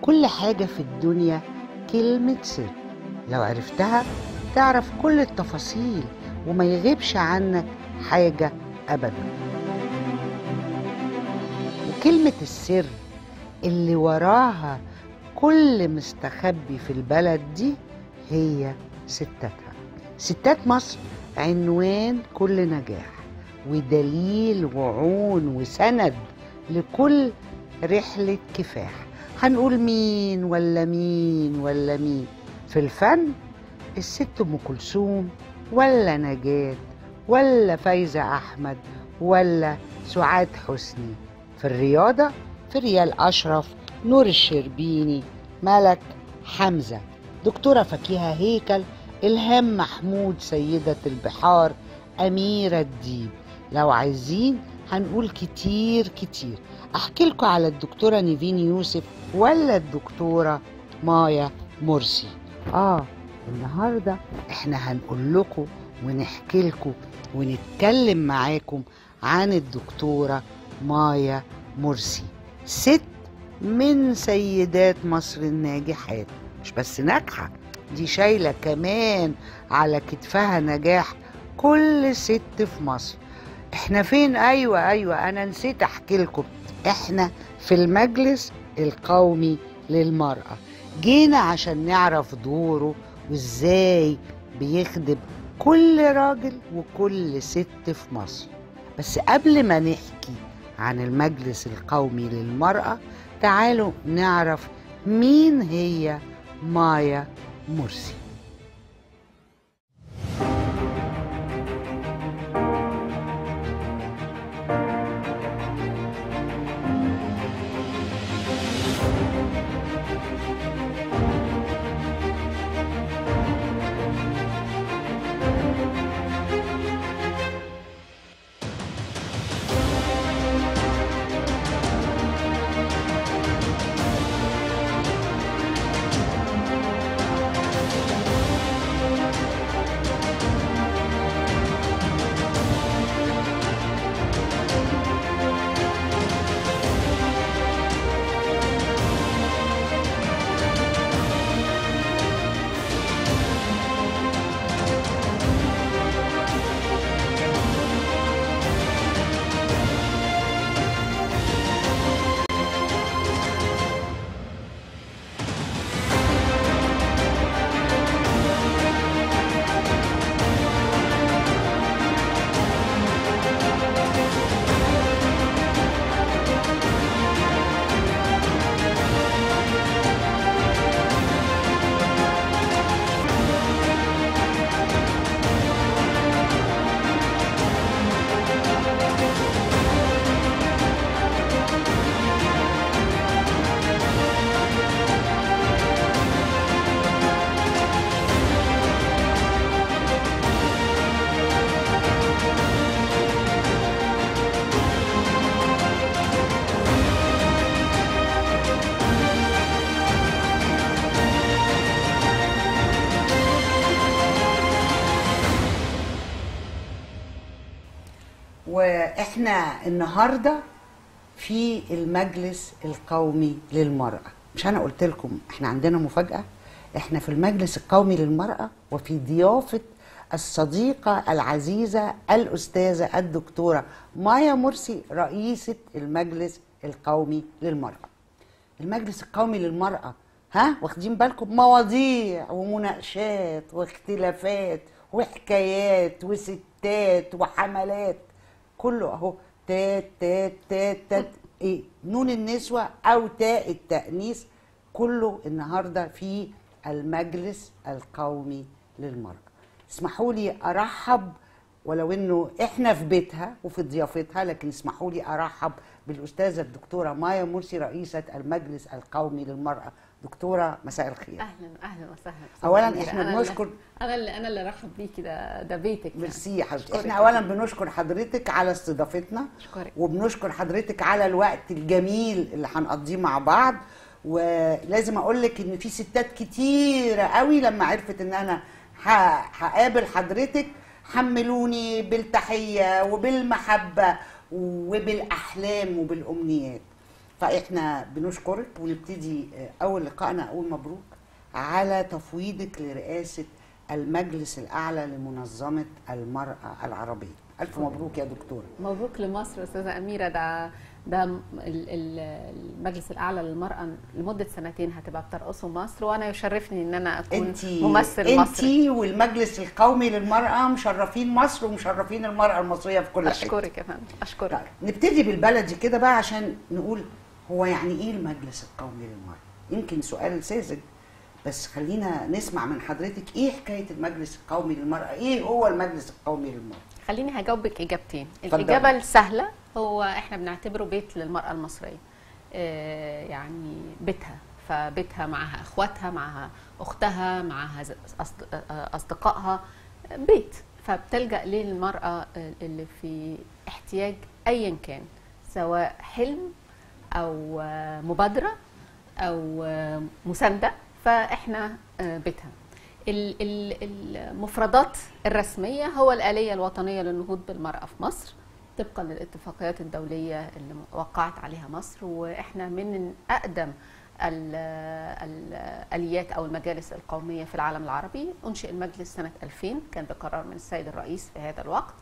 لكل حاجة في الدنيا كلمة سر لو عرفتها تعرف كل التفاصيل وما يغيبش عنك حاجة أبدا وكلمة السر اللي وراها كل مستخبي في البلد دي هي ستاتها ستات مصر عنوان كل نجاح ودليل وعون وسند لكل رحلة كفاح هنقول مين ولا مين ولا مين في الفن الست ام كلثوم ولا نجاة ولا فايزة أحمد ولا سعاد حسني في الرياضة في ريال أشرف نور الشربيني ملك حمزة دكتورة فكيهة هيكل إلهام محمود سيدة البحار أميرة الديب لو عايزين هنقول كتير كتير أحكي لكم على الدكتورة نيفين يوسف ولا الدكتورة مايا مرسي آه النهاردة إحنا هنقول لكم ونحكي لكم ونتكلم معاكم عن الدكتورة مايا مرسي ست من سيدات مصر الناجحات مش بس ناجحة دي شايلة كمان على كتفها نجاح كل ست في مصر احنا فين ايوه ايوه انا نسيت احكي لكم احنا في المجلس القومي للمرأة جينا عشان نعرف دوره وازاي بيخدم كل راجل وكل ست في مصر بس قبل ما نحكي عن المجلس القومي للمرأة تعالوا نعرف مين هي مايا مرسي واحنا النهارده في المجلس القومي للمرأة مش انا قلت لكم احنا عندنا مفاجأة احنا في المجلس القومي للمرأة وفي ضيافة الصديقة العزيزة الأستاذة الدكتورة مايا مرسي رئيسة المجلس القومي للمرأة المجلس القومي للمرأة ها واخدين بالكم مواضيع ومناقشات واختلافات وحكايات وستات وحملات كله اهو تات تات تات تات ايه نون النسوة او تاء التأنيث كله النهارده في المجلس القومي للمرأة اسمحوا لي ارحب ولو انه احنا في بيتها وفي ضيافتها لكن اسمحوا لي ارحب بالاستاذه الدكتوره مايا مرسي رئيسه المجلس القومي للمراه دكتوره مساء الخير اهلا اهلا وسهلا أولاً أميرة. إحنا أنا بنشكر- اللي انا اللي انا اللي رحب بيكي ده ده بيتك يعني. ميرسي يا حبيبتي أشكرك احنا يا اولا فندم. بنشكر حضرتك على استضافتنا أشكرك. وبنشكر حضرتك على الوقت الجميل اللي هنقضيه مع بعض ولازم اقول لك ان في ستات كتيره قوي لما عرفت ان انا ه- هقابل حضرتك حملوني بالتحيه وبالمحبه وبالاحلام وبالامنيات فاحنا بنشكرك ونبتدي آه، اول لقائنا اقول مبروك على تفويضك لرئاسه المجلس الاعلى لمنظمه المراه العربيه الف مبروك يا دكتوره مبروك لمصر استاذه اميره ده ده ال- ال- المجلس الاعلى للمراه لمده سنتين هتبقى بترأسه مصر وانا يشرفني ان انا اكون انت ممثل مصري انت والمجلس القومي للمراه مشرفين مصر ومشرفين المراه المصريه في كل حته اشكرك يا فندم اشكرك طيب نبتدي بالبلدي كده بقى عشان نقول هو يعني ايه المجلس القومي للمرأة؟ يمكن سؤال ساذج بس خلينا نسمع من حضرتك ايه حكاية المجلس القومي للمرأة؟ ايه هو المجلس القومي للمرأة؟ خليني هجاوبك اجابتين اتفضلي. الاجابه السهله هو احنا بنعتبره بيت للمراه المصريه آه، يعني بيتها فبيتها معها اخواتها معها اختها معها ز- أصد- آه، اصدقائها بيت فبتلجا ليه المراه اللي في احتياج ايا كان سواء حلم او آه، مبادره او آه، مسانده فاحنا آه، بيتها ال- ال- المفردات الرسميه هو الاليه الوطنيه للنهوض بالمراه في مصر طبقا للاتفاقيات الدوليه اللي وقعت عليها مصر واحنا من اقدم ال- الاليات او المجالس القوميه في العالم العربي انشئ المجلس سنه 2000 كان بقرار من السيد الرئيس في هذا الوقت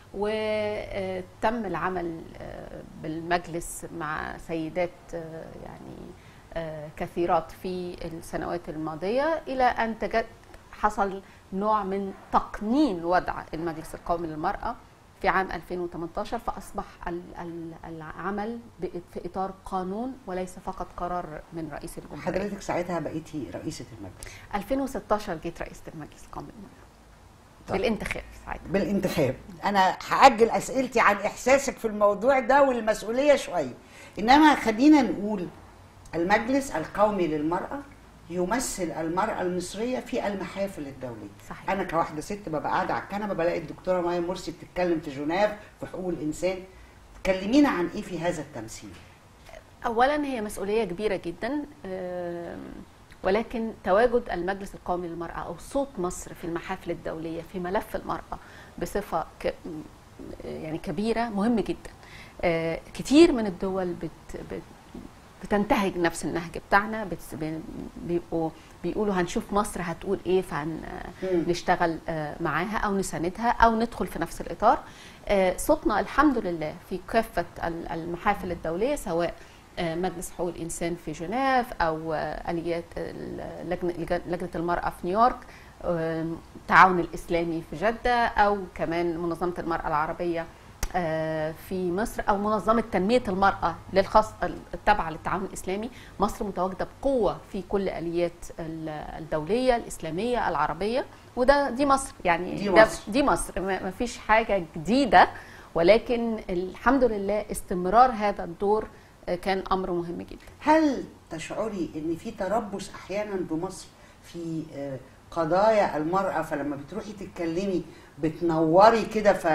وتم العمل آه، بالمجلس مع سيدات آه، يعني آه، كثيرات في السنوات الماضيه الى ان تجد حصل نوع من تقنين وضع المجلس القومي للمراه في عام 2018 فاصبح ال- ال- العمل ب- في اطار قانون وليس فقط قرار من رئيس الجمهوريه حضرتك ساعتها بقيتي رئيسة المجلس 2016 جيت رئيسه المجلس القومي للمراه طيب. بالانتخاب ساعتها بالانتخاب انا هاجل اسئلتي عن احساسك في الموضوع ده والمسؤوليه شويه انما خلينا نقول المجلس القومي للمراه يمثل المراه المصريه في المحافل الدوليه صحيح. انا كواحده ست ببقى قاعده على الكنبه بلاقي الدكتوره مايا مرسي بتتكلم في جنيف في حقوق الانسان كلمينا عن ايه في هذا التمثيل اولا هي مسؤوليه كبيره جدا آم، ولكن تواجد المجلس القومي للمراه او صوت مصر في المحافل الدوليه في ملف المراه بصفه ك يعني كبيره مهم جدا آه، كتير من الدول بت بت بتنتهج نفس النهج بتاعنا بتس- بي- بيبقوا بيقولوا هنشوف مصر هتقول ايه فهنشتغل معاها او نساندها او ندخل في نفس الاطار آه، صوتنا الحمد لله في كافه ال- المحافل الدوليه سواء آه، مجلس حقوق الانسان في جنيف او آه، اليات ال- لجنه لجنه المراه في نيويورك آه، التعاون الاسلامي في جده او كمان منظمه المراه العربيه آه، في مصر او منظمه تنميه المراه للخاص التابعه للتعاون الاسلامي مصر متواجده بقوه في كل اليات ال- الدوليه الاسلاميه العربيه وده دي مصر يعني دي ده- مصر. دي مصر ما ما فيش حاجه جديده ولكن الحمد لله استمرار هذا الدور آه، كان امر مهم جدا هل تشعري ان في تربص احيانا بمصر في آه، قضايا المراه فلما بتروحي تتكلمي بتنوري كده ف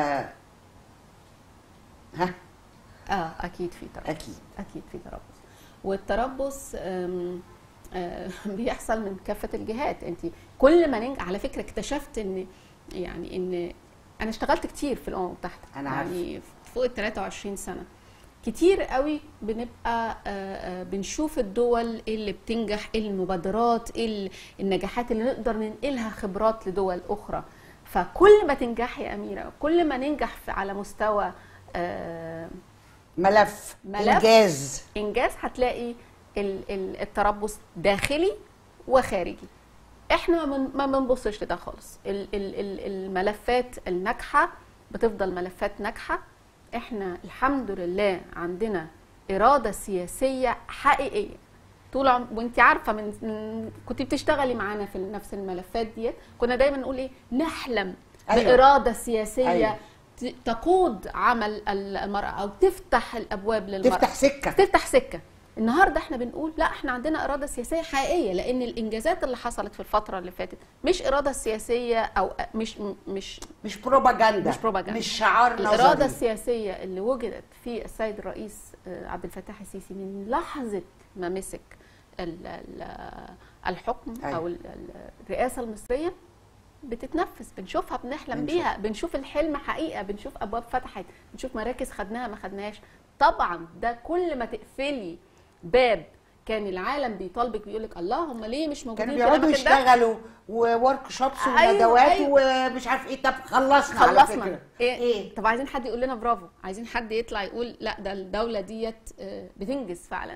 ها اه اكيد في تربص اكيد اكيد في تربص والتربص آم، آه، بيحصل من كافه الجهات انت كل ما ننجح على فكره اكتشفت ان يعني ان انا اشتغلت كتير في الامم المتحده أنا عارفة. يعني فوق ال 23 سنه كتير قوي بنبقى آه، آه، بنشوف الدول اللي بتنجح ايه المبادرات ايه ال- النجاحات اللي نقدر ننقلها خبرات لدول اخرى فكل ما تنجح يا اميره كل ما ننجح في على مستوى آه، ملف, ملف. انجاز انجاز هتلاقي ال- ال- التربص داخلي وخارجي احنا ما بن- ما بنبصش لده خالص ال- ال- ال- الملفات الناجحه بتفضل ملفات ناجحه احنا الحمد لله عندنا اراده سياسيه حقيقيه طول عم... وانت عارفه من من- كنت بتشتغلي معانا في نفس الملفات ديت كنا دايما نقول ايه نحلم أيوة. باراده سياسيه أيوة. ت- تقود عمل ال- المراه او تفتح الابواب للمراه تفتح سكه تفتح سكه النهارده احنا بنقول لا احنا عندنا اراده سياسيه حقيقيه لان الانجازات اللي حصلت في الفتره اللي فاتت مش اراده سياسيه او مش مش مش بروباجندا مش بروباجندا. مش شعار الاراده نظري السياسيه اللي وجدت في السيد الرئيس آه، عبد الفتاح السيسي من لحظه ما مسك ال- ال- الحكم أيوة. او ال- ال- الرئاسه المصريه بتتنفذ بنشوفها بنحلم بنشوف. بيها بنشوف الحلم حقيقه بنشوف ابواب فتحت بنشوف مراكز خدناها ما خدناهاش طبعا ده كل ما تقفلي باب كان العالم بيطالبك بيقول لك الله هم ليه مش موجودين كانوا في بيقعدوا الأماكن ده؟ يشتغلوا وورك شوبس أيوة، وندوات أيوة. ومش عارف ايه طب خلصنا على خلصنا فكره إيه؟ ايه طب عايزين حد يقول لنا برافو عايزين حد يطلع يقول لا ده الدوله ديت آه، بتنجز فعلا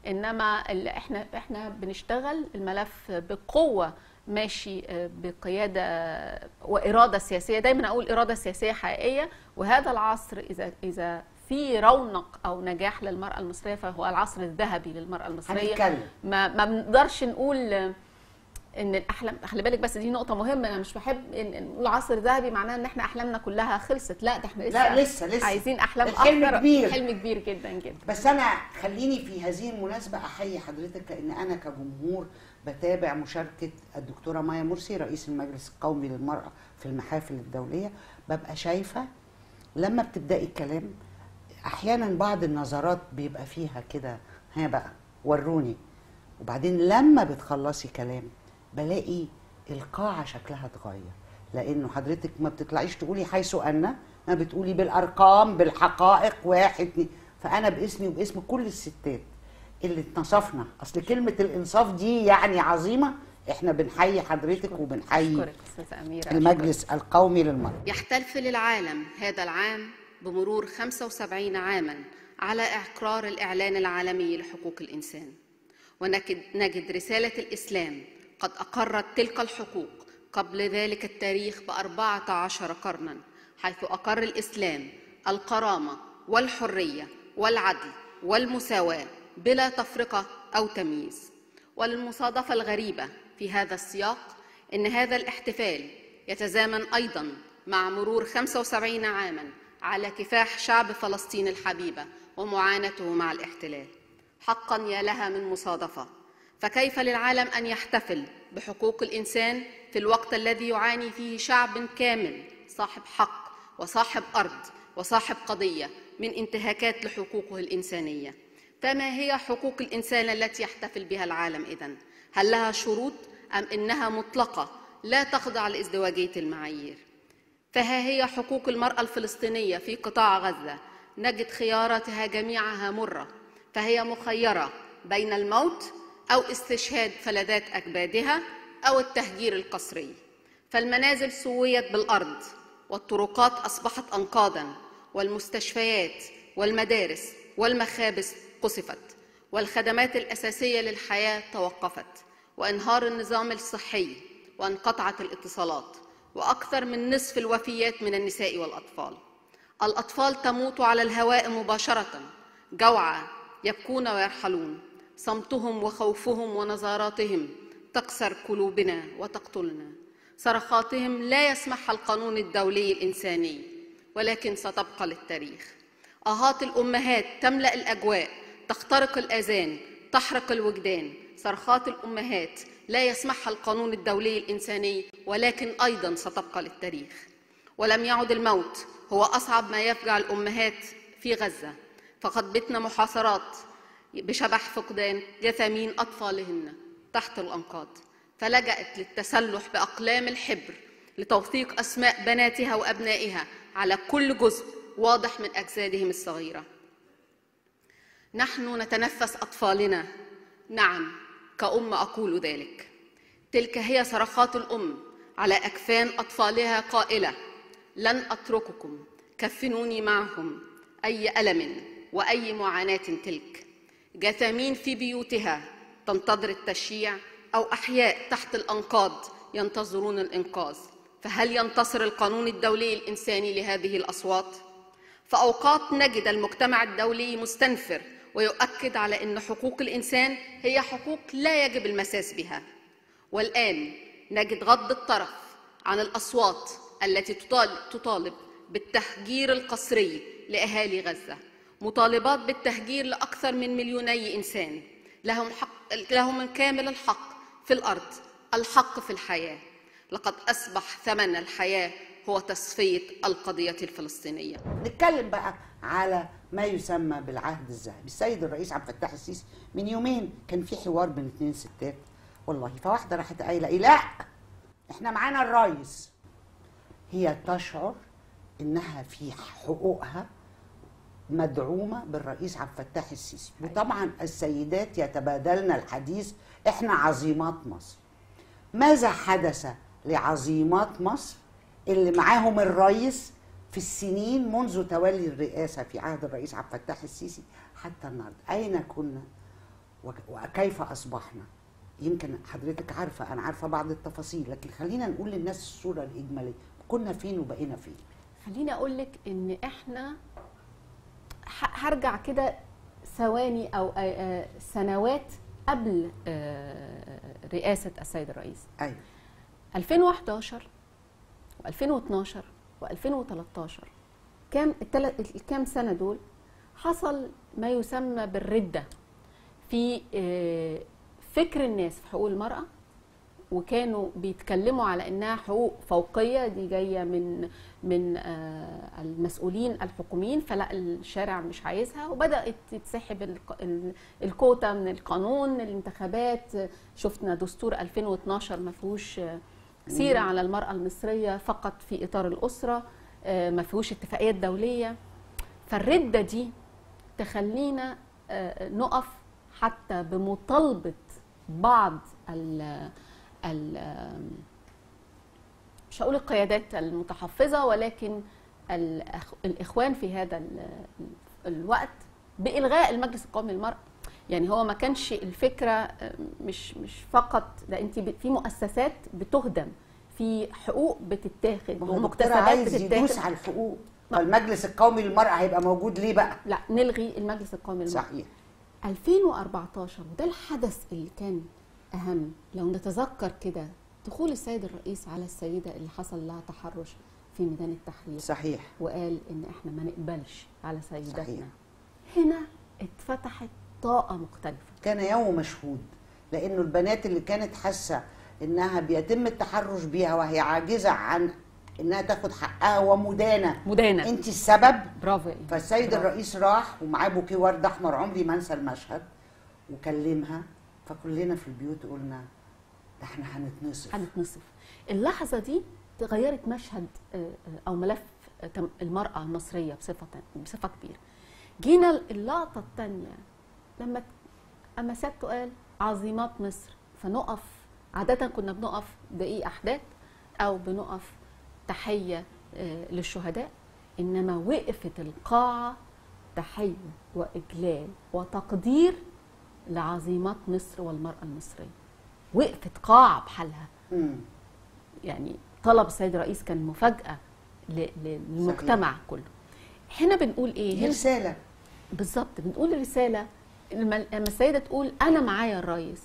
انما اللي احنا احنا بنشتغل الملف بقوه ماشي آه، بقياده واراده سياسيه دايما اقول اراده سياسيه حقيقيه وهذا العصر اذا اذا في رونق او نجاح للمراه المصريه فهو العصر الذهبي للمراه المصريه هنتكلم. ما ما بنقدرش نقول آه، ان الاحلام خلي بالك بس دي نقطه مهمه انا مش بحب ان إن نقول عصر ذهبي معناه ان احنا احلامنا كلها خلصت لا ده احنا لسه لا، لسه- لسه. عايزين احلام الحلم اكتر كبير. حلم كبير جدا جدا بس انا خليني في هذه المناسبه احيي حضرتك لان انا كجمهور بتابع مشاركه الدكتوره مايا مرسي رئيس المجلس القومي للمراه في المحافل الدوليه ببقى شايفه لما بتبداي الكلام احيانا بعض النظرات بيبقى فيها كده ها بقى وروني وبعدين لما بتخلصي كلام بلاقي القاعه شكلها اتغير لانه حضرتك ما بتطلعيش تقولي حيث ان ما بتقولي بالارقام بالحقائق واحد اتنين فانا باسمي وباسم كل الستات اللي اتنصفنا اصل كلمه الانصاف دي يعني عظيمه احنا بنحيي حضرتك وبنحيي اشكرك استاذه اميره المجلس القومي للمراه يحتفل العالم هذا العام بمرور 75 عاما على إقرار الإعلان العالمي لحقوق الإنسان ونجد نجد رسالة الإسلام قد أقرت تلك الحقوق قبل ذلك التاريخ بأربعة عشر قرنا حيث أقر الإسلام الكرامة والحرية والعدل والمساواة بلا تفرقة أو تمييز وللمصادفة الغريبة في هذا السياق إن هذا الاحتفال يتزامن أيضا مع مرور 75 عاما على كفاح شعب فلسطين الحبيبة ومعاناته مع الاحتلال حقا يا لها من مصادفة فكيف للعالم أن يحتفل بحقوق الإنسان في الوقت الذي يعاني فيه شعب كامل صاحب حق وصاحب أرض وصاحب قضية من انتهاكات لحقوقه الإنسانية فما هي حقوق الإنسان التي يحتفل بها العالم إذن؟ هل لها شروط أم إنها مطلقة لا تخضع لازدواجية المعايير؟ فها هي حقوق المرأة الفلسطينية في قطاع غزة نجد خياراتها جميعها مرة فهي مخيرة بين الموت أو استشهاد فلذات أكبادها أو التهجير القسري فالمنازل سويت بالأرض والطرقات أصبحت أنقاضا والمستشفيات والمدارس والمخابز قصفت والخدمات الأساسية للحياة توقفت وانهار النظام الصحي وانقطعت الاتصالات واكثر من نصف الوفيات من النساء والاطفال الاطفال تموت على الهواء مباشره جوعى يبكون ويرحلون صمتهم وخوفهم ونظراتهم تكسر قلوبنا وتقتلنا صرخاتهم لا يسمحها القانون الدولي الانساني ولكن ستبقى للتاريخ اهات الامهات تملا الاجواء تخترق الاذان تحرق الوجدان صرخات الامهات لا يسمحها القانون الدولي الانساني ولكن ايضا ستبقى للتاريخ ولم يعد الموت هو اصعب ما يفجع الامهات في غزه فقد بتن محاصرات بشبح فقدان جثامين اطفالهن تحت الانقاض فلجأت للتسلح باقلام الحبر لتوثيق اسماء بناتها وابنائها على كل جزء واضح من اجسادهم الصغيره نحن نتنفس اطفالنا نعم كأم أقول ذلك تلك هي صرخات الأم على أكفان أطفالها قائلة لن أترككم كفنوني معهم أي ألم وأي معاناة تلك جثامين في بيوتها تنتظر التشييع أو أحياء تحت الأنقاض ينتظرون الإنقاذ فهل ينتصر القانون الدولي الإنساني لهذه الأصوات؟ فأوقات نجد المجتمع الدولي مستنفر ويؤكد على أن حقوق الإنسان هي حقوق لا يجب المساس بها والآن نجد غض الطرف عن الأصوات التي تطالب, تطالب بالتهجير القسري لأهالي غزة مطالبات بالتهجير لأكثر من مليوني إنسان لهم, حق لهم من كامل الحق في الأرض الحق في الحياة لقد أصبح ثمن الحياة هو تصفية القضية الفلسطينية نتكلم بقى على ما يسمى بالعهد الذهبي السيد الرئيس عبد الفتاح السيسي من يومين كان في حوار بين اتنين ستات والله فواحده راحت قايله ايه لا احنا معانا الرئيس هي تشعر انها في حقوقها مدعومه بالرئيس عبد الفتاح السيسي وطبعا السيدات يتبادلن الحديث احنا عظيمات مصر ماذا حدث لعظيمات مصر اللي معاهم الرئيس في السنين منذ تولي الرئاسه في عهد الرئيس عبد الفتاح السيسي حتى النهارده اين كنا وك- وكيف اصبحنا يمكن حضرتك عارفه انا عارفه بعض التفاصيل لكن خلينا نقول للناس الصوره الاجماليه كنا فين وبقينا فين خليني اقول لك ان احنا ح- هرجع كده ثواني او آه، آه، سنوات قبل آه، رئاسه السيد الرئيس ايوه 2011 و2012 و2013 كام التلت الكام سنه دول حصل ما يسمى بالرده في آه، فكر الناس في حقوق المراه وكانوا بيتكلموا على انها حقوق فوقيه دي جايه من من آه، المسؤولين الحكوميين فلا الشارع مش عايزها وبدات تتسحب الق- ال- الكوتا من القانون الانتخابات آه، شفنا دستور 2012 ما فيهوش آه، سيره على المراه المصريه فقط في اطار الاسره آه، ما فيهوش اتفاقيات دوليه فالرده دي تخلينا آه، نقف حتى بمطالبه بعض ال ال مش هقول القيادات المتحفظه ولكن الأخ- الاخوان في هذا ال- الوقت بالغاء المجلس القومي للمراه يعني هو ما كانش الفكره آه، مش مش فقط ده انت ب- في مؤسسات بتهدم في حقوق بتتاخد ما هو دكتور ومكتسبات عايز يدوس بتتاخد على الحقوق فالمجلس القومي للمرأة هيبقى موجود ليه بقى؟ لا نلغي المجلس القومي للمراه صحيح 2014 وده الحدث اللي كان اهم لو نتذكر كده دخول السيد الرئيس على السيده اللي حصل لها تحرش في ميدان التحرير صحيح وقال ان احنا ما نقبلش على سيداتنا صحيح. هنا اتفتحت طاقه مختلفه كان يوم مشهود لانه البنات اللي كانت حاسه انها بيتم التحرش بيها وهي عاجزه عن انها تاخد حقها ومدانه مدانه انت السبب برافو إيه. فالسيد برافو. الرئيس راح ومعاه بوكيه ورد احمر عمري ما انسى المشهد وكلمها فكلنا في البيوت قلنا ده احنا هنتنصف هنتنصف اللحظه دي تغيرت مشهد آه، آه، او ملف آه، تم- المراه المصريه بصفه بصفه كبيره جينا اللقطه الثانيه لما اما سيادته قال عظيمات مصر فنقف عاده كنا بنقف دقيق احداث او بنقف تحيه آه، للشهداء انما وقفت القاعه تحيه واجلال وتقدير لعظيمات مصر والمراه المصريه وقفت قاعه بحالها مم. يعني طلب السيد الرئيس كان مفاجاه ل- ل- للمجتمع كله هنا بنقول ايه دي هنا رساله بالظبط بنقول رساله لما لما السيده تقول انا معايا الرئيس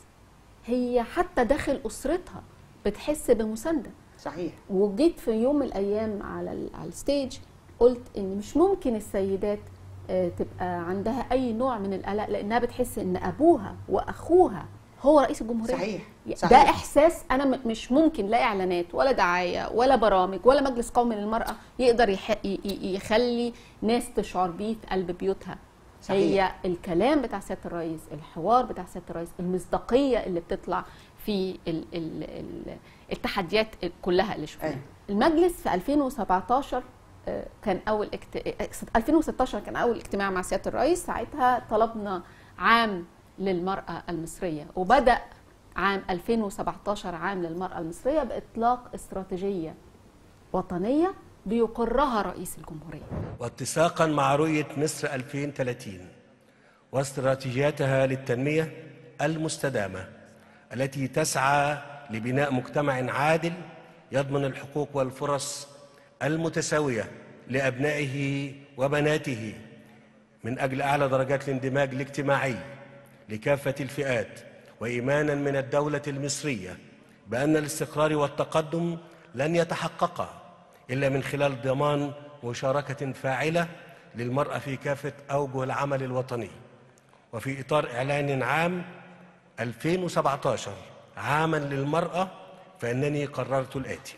هي حتى داخل اسرتها بتحس بمسانده صحيح وجيت في يوم من الايام على ال- على الستيج قلت ان مش ممكن السيدات آه، تبقى عندها اي نوع من القلق لانها بتحس ان ابوها واخوها هو رئيس الجمهوريه صحيح ده صحيح احساس انا م- مش ممكن لا اعلانات ولا دعايه ولا برامج ولا مجلس قومي للمراه يقدر يح... ي- ي- يخلي ناس تشعر بيه في قلب بيوتها صحيح. هي الكلام بتاع سياده الرئيس الحوار بتاع سياده الرئيس المصداقيه اللي بتطلع في ال... ال... ال... التحديات كلها اللي شفناها أيوة. المجلس في 2017 آه، كان اول اكت... آه، 2016 كان اول اجتماع مع سياده الرئيس ساعتها طلبنا عام للمراه المصريه وبدا عام 2017 عام للمراه المصريه باطلاق استراتيجيه وطنيه بيقرها رئيس الجمهوريه واتساقا مع رؤية مصر 2030 واستراتيجياتها للتنمية المستدامة التي تسعى لبناء مجتمع عادل يضمن الحقوق والفرص المتساوية لأبنائه وبناته من أجل أعلى درجات الاندماج الاجتماعي لكافة الفئات وإيمانا من الدولة المصرية بأن الاستقرار والتقدم لن يتحققا إلا من خلال ضمان مشاركة فاعلة للمرأة في كافة أوجه العمل الوطني وفي إطار إعلان عام 2017 عاما للمرأة فإنني قررت الآتي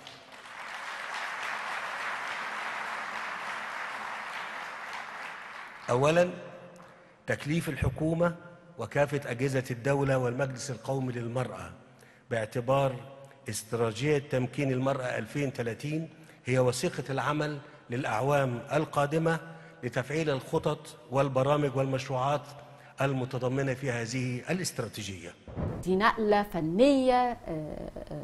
أولا تكليف الحكومة وكافة أجهزة الدولة والمجلس القومي للمرأة باعتبار استراتيجية تمكين المرأة 2030 هي وثيقة العمل للأعوام القادمة لتفعيل الخطط والبرامج والمشروعات المتضمنه في هذه الاستراتيجيه. دي نقله فنيه آه، آه،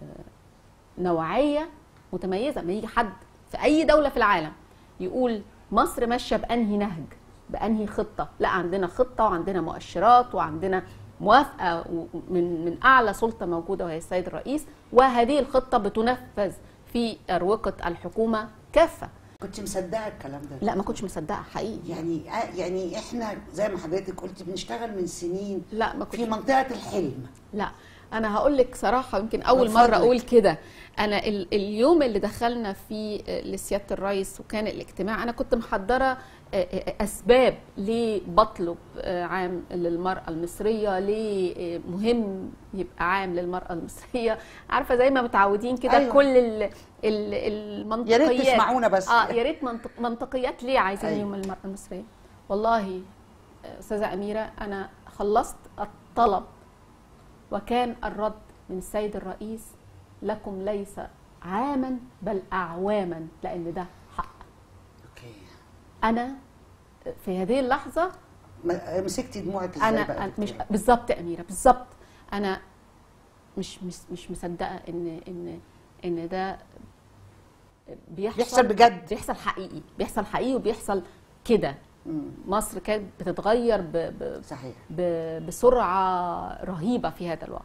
نوعيه متميزه ما يجي حد في اي دوله في العالم يقول مصر ماشيه بانهي نهج بانهي خطه لا عندنا خطه وعندنا مؤشرات وعندنا موافقه و- من من اعلى سلطه موجوده وهي السيد الرئيس وهذه الخطه بتنفذ في اروقه الحكومه كافه كنت مصدقه الكلام ده لا ما كنتش مصدقه حقيقي يعني يعني احنا زي ما حضرتك قلت بنشتغل من سنين لا ما كنتش في منطقه الحلم لا انا هقول لك صراحه يمكن اول من مره فضلك. اقول كده انا ال- اليوم اللي دخلنا فيه آه، لسياده الرئيس وكان الاجتماع انا كنت محضره آه، آه، اسباب ليه بطلب آه، عام للمراه المصريه ليه آه، مهم يبقى عام للمراه المصريه عارفه زي ما متعودين كده أيوة. أيوة. كل ال ال المنطقيات يا ريت تسمعونا بس. اه يا ريت منطق منطقيات ليه عايزين أيوة. يوم المراه المصريه والله آه، استاذه اميره انا خلصت الطلب وكان الرد من السيد الرئيس لكم ليس عاما بل اعواما لان ده حق اوكي انا في هذه اللحظه ما- مسكتي دموعك ازاي انا بقى أنا مش دكتورة؟ بالظبط يا اميره بالظبط انا مش مش مش مصدقه ان ان ان ده بيحصل بيحصل بجد. بيحصل حقيقي بيحصل حقيقي وبيحصل كده مم. مصر كانت بتتغير ب... ب... صحيح ب- بسرعه رهيبه في هذا الوقت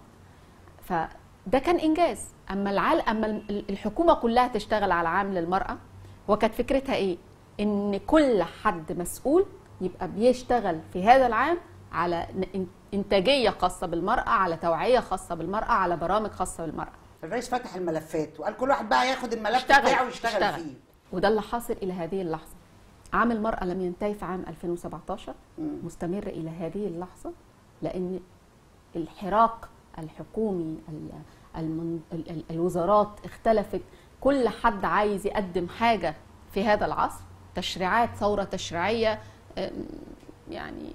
فده كان انجاز اما العال اما ال- الحكومه كلها تشتغل على عام للمراه وكانت فكرتها ايه ان كل حد مسؤول يبقى بيشتغل في هذا العام على ن- انتاجيه خاصه بالمراه على توعيه خاصه بالمراه على برامج خاصه بالمراه الرئيس فتح الملفات وقال كل واحد بقى ياخد الملف اشتغل بتاعه ويشتغل اشتغل. فيه وده اللي حاصل الى هذه اللحظه عام المراه لم ينتهي في عام 2017 مم. مستمر الى هذه اللحظه لان الحراك الحكومي ال- المن... ال- ال- الوزارات اختلفت كل حد عايز يقدم حاجه في هذا العصر تشريعات ثوره تشريعيه أم، يعني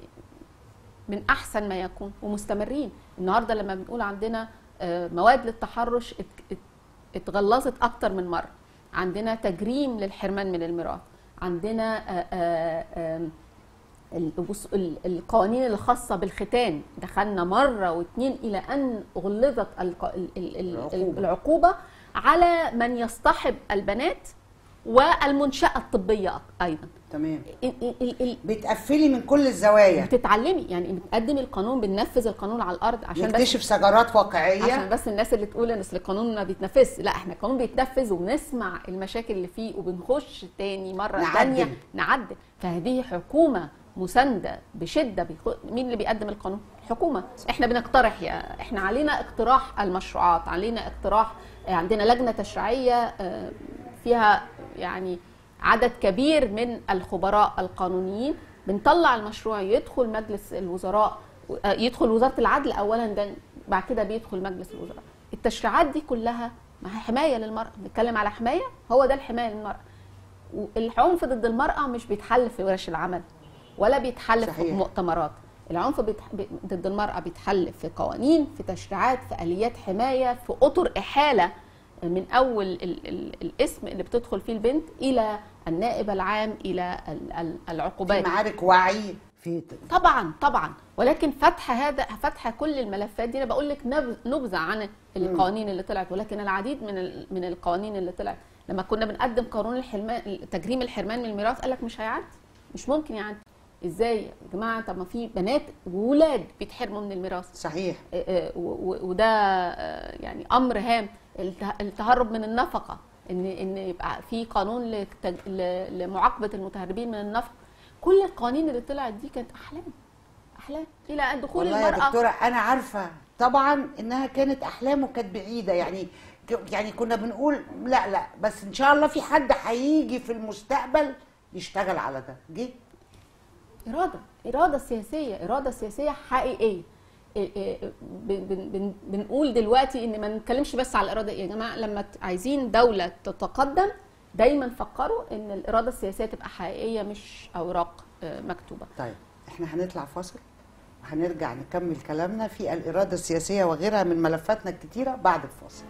من احسن ما يكون ومستمرين النهارده لما بنقول عندنا آه، مواد للتحرش ات- ات- اتغلظت اكتر من مره عندنا تجريم للحرمان من الميراث عندنا آه، آه، آم، البص- ال- القوانين الخاصة بالختان دخلنا مرة واثنين إلى أن غلظت الق- ال- ال- ال- العقوبة. العقوبة على من يصطحب البنات والمنشأة الطبية أيضا تمام ال- ال- ال- ال- بتقفلي من كل الزوايا بتتعلمي يعني بتقدم القانون بننفذ القانون على الأرض عشان بس نكتشف ثغرات عشان واقعيه بس الناس اللي تقول ان اصل القانون ما بيتنفذش لا احنا القانون بيتنفذ وبنسمع المشاكل اللي فيه وبنخش تاني مره نعدل. ثانيه نعدل فهذه حكومه مسانده بشده بيخ... مين اللي بيقدم القانون الحكومه احنا بنقترح يا احنا علينا اقتراح المشروعات علينا اقتراح عندنا لجنه تشريعيه آه، فيها يعني عدد كبير من الخبراء القانونيين بنطلع المشروع يدخل مجلس الوزراء آه، يدخل وزاره العدل اولا ده بعد كده بيدخل مجلس الوزراء التشريعات دي كلها ما هي حمايه للمراه بنتكلم على حمايه هو ده الحمايه للمراه والعنف ضد المراه مش بيتحل في ورش العمل ولا بيتحل في صحيح. مؤتمرات العنف بيتح... بي- ضد المرأة بيتحل في قوانين في تشريعات في آليات حماية في أطر إحالة من أول ال... ال... الاسم اللي بتدخل فيه البنت إلى النائب العام إلى ال... ال- في العقوبات معارك وعي في طبعا طبعا ولكن فتح هذا فتح كل الملفات دي انا بقول لك نبذ- نبذه عن القوانين اللي طلعت ولكن العديد من ال- من القوانين اللي طلعت لما كنا بنقدم قانون الحرمان تجريم الحرمان من الميراث قال لك مش هيعدي مش ممكن يعدي ازاي يا جماعه طب ما في بنات وولاد بيتحرموا من الميراث صحيح آه، آه، و- و- وده آه، يعني امر هام الته- التهرب من النفقه ان ان يبقى في قانون لتج- ل- لمعاقبه المتهربين من النفقه كل القوانين اللي طلعت دي كانت احلام احلام الى ان دخول والله يا المراه دكتوره انا عارفه طبعا انها كانت احلام وكانت بعيده يعني ك- يعني كنا بنقول لا لا بس ان شاء الله في حد هيجي في المستقبل يشتغل على ده جه اراده اراده سياسيه اراده سياسيه حقيقيه إيه إيه بن- بن- بن- بنقول دلوقتي ان ما نتكلمش بس على الاراده يا جماعه لما ت- عايزين دوله تتقدم دايما فكروا ان الاراده السياسيه تبقى حقيقيه مش اوراق آه، مكتوبه طيب احنا هنطلع فاصل وهنرجع نكمل كلامنا في الاراده السياسيه وغيرها من ملفاتنا الكتيره بعد الفاصل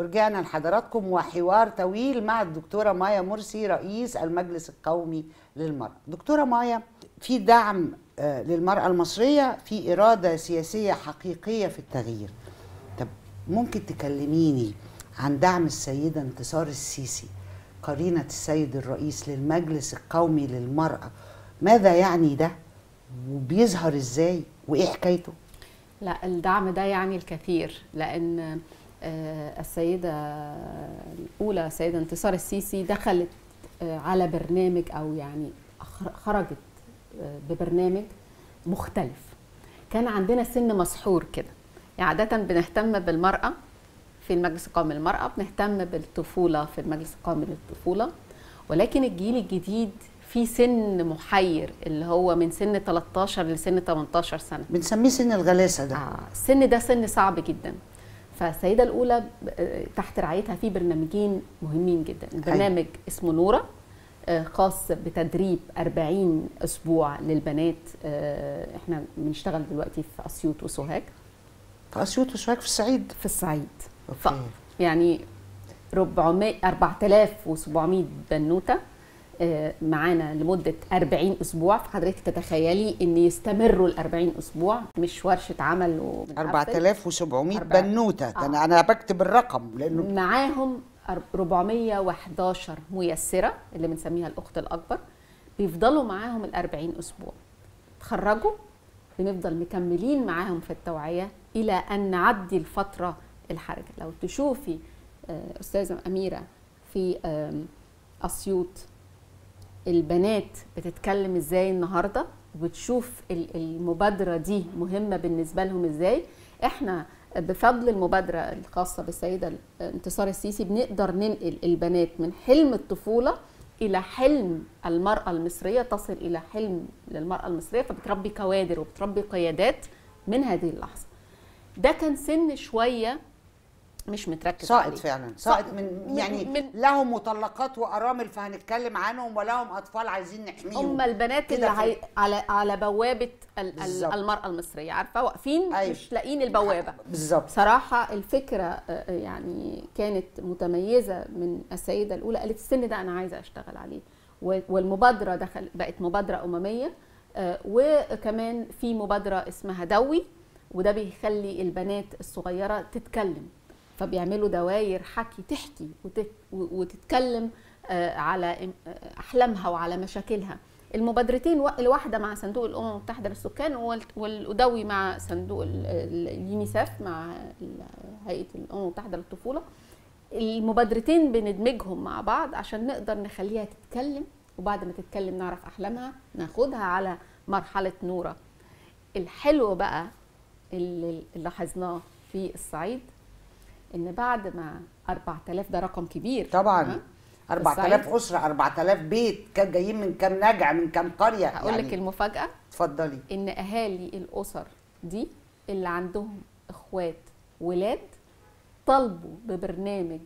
ورجعنا لحضراتكم وحوار طويل مع الدكتورة مايا مرسي رئيس المجلس القومي للمرأة دكتورة مايا في دعم آه، للمرأة المصرية في إرادة سياسية حقيقية في التغيير طب ممكن تكلميني عن دعم السيدة انتصار السيسي قرينة السيد الرئيس للمجلس القومي للمرأة ماذا يعني ده وبيظهر ازاي وايه حكايته لا الدعم ده يعني الكثير لان آه، السيده الاولى السيده انتصار السيسي دخلت آه، على برنامج او يعني أخر- خرجت آه، ببرنامج مختلف كان عندنا سن مسحور كده يعني عاده بنهتم بالمراه في المجلس القومي للمراه بنهتم بالطفوله في المجلس القومي للطفوله ولكن الجيل الجديد في سن محير اللي هو من سن 13 لسن 18 سنه بنسميه سن الغلاسة ده آه السن ده سن صعب جدا فالسيده الاولى آه، تحت رعايتها في برنامجين مهمين جدا البرنامج اسمه نوره آه، خاص بتدريب 40 اسبوع للبنات آه، احنا بنشتغل دلوقتي في اسيوط وسوهاج في اسيوط وسواك في الصعيد في الصعيد ف أوكي. يعني 400 4700 بنوته آه، معانا لمده 40 اسبوع فحضرتك تتخيلي ان يستمروا ال 40 اسبوع مش ورشه عمل وبنقفل. 4700 أربعة- بنوته ده انا انا بكتب الرقم لانه معاهم أر- 411 ميسره اللي بنسميها الاخت الاكبر بيفضلوا معاهم ال 40 اسبوع تخرجوا بنفضل مكملين معاهم في التوعيه الى ان نعدي الفتره الحرجه لو تشوفي آه، استاذه اميره في آم، اسيوط البنات بتتكلم ازاي النهارده وبتشوف ال- المبادره دي مهمه بالنسبه لهم ازاي احنا بفضل المبادره الخاصه بالسيده انتصار السيسي بنقدر ننقل البنات من حلم الطفوله الى حلم المراه المصريه تصل الى حلم للمراه المصريه فبتربي كوادر وبتربي قيادات من هذه اللحظه ده كان سن شويه مش متركز ساقط عليه. فعلا ساقط ساقط من من- يعني من- لهم مطلقات وارامل فهنتكلم عنهم ولهم اطفال عايزين نحميهم هم البنات كده اللي في- هي على على بوابه ال- ال- بالظبط. المراه المصريه عارفه واقفين أيوة. مش لاقيين البوابه بالظبط صراحه الفكره آه، يعني كانت متميزه من السيده الاولى قالت السن ده انا عايزه اشتغل عليه و- والمبادره دخل بقت مبادره امميه آه، وكمان في مبادره اسمها دوي وده بيخلي البنات الصغيره تتكلم فبيعملوا دواير حكي تحكي وتت- وتتكلم آه، على إم- آه، احلامها وعلى مشاكلها المبادرتين وا- الواحده مع صندوق الامم المتحده للسكان وال- والادوي مع صندوق ال- ال- اليونيسف مع ال- هيئه الامم المتحده للطفوله المبادرتين بندمجهم مع بعض عشان نقدر نخليها تتكلم وبعد ما تتكلم نعرف احلامها ناخدها على مرحله نوره الحلو بقى اللي اللي لاحظناه في الصعيد ان بعد ما 4000 ده رقم كبير طبعا ها؟ 4000 الصعيد. اسره 4000 بيت كان جايين من كام نجع من كام قريه هقول لك المفاجاه اتفضلي ان اهالي الاسر دي اللي عندهم اخوات ولاد طالبوا ببرنامج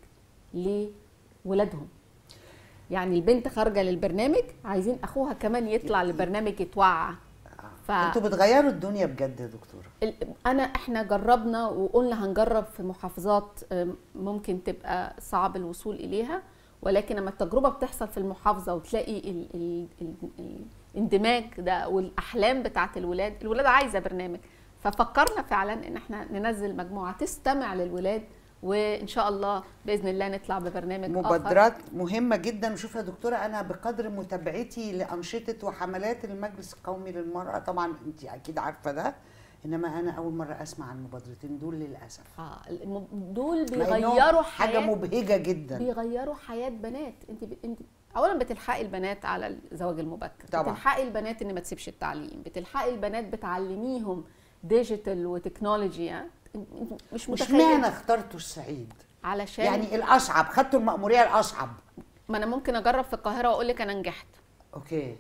لولادهم يعني البنت خارجه للبرنامج عايزين اخوها كمان يطلع للبرنامج يتوعى ف... انتوا بتغيروا الدنيا بجد يا دكتوره ال- انا احنا جربنا وقلنا هنجرب في محافظات أم، ممكن تبقى صعب الوصول اليها ولكن لما التجربه بتحصل في المحافظه وتلاقي ال ال ال الاندماج ده والاحلام بتاعت الولاد الولاد عايزه برنامج ففكرنا فعلا ان احنا ننزل مجموعه تستمع للولاد وان شاء الله باذن الله نطلع ببرنامج آخر. مبادرات مهمة جدا وشوف يا دكتورة أنا بقدر متابعتي لأنشطة وحملات المجلس القومي للمرأة طبعا أنت أكيد عارفة ده إنما أنا أول مرة أسمع عن المبادرتين دول للأسف اه الم- دول مع إنهم بيغيروا حاجة حياه مبهجة جدا بيغيروا حياه بنات انت ب... انت اولا بتلحقي البنات على الزواج المبكر طبعا. بتلحقي البنات ان ما تسيبش التعليم بتلحقي البنات بتعلميهم ديجيتال وتكنولوجي ها؟ انت مش مش متخيله معنى اخترتوا الصعيد علشان يعني الأصعب خدتوا المأمورية الأصعب ما انا ممكن اجرب في القاهره واقول لك انا نجحت أوكي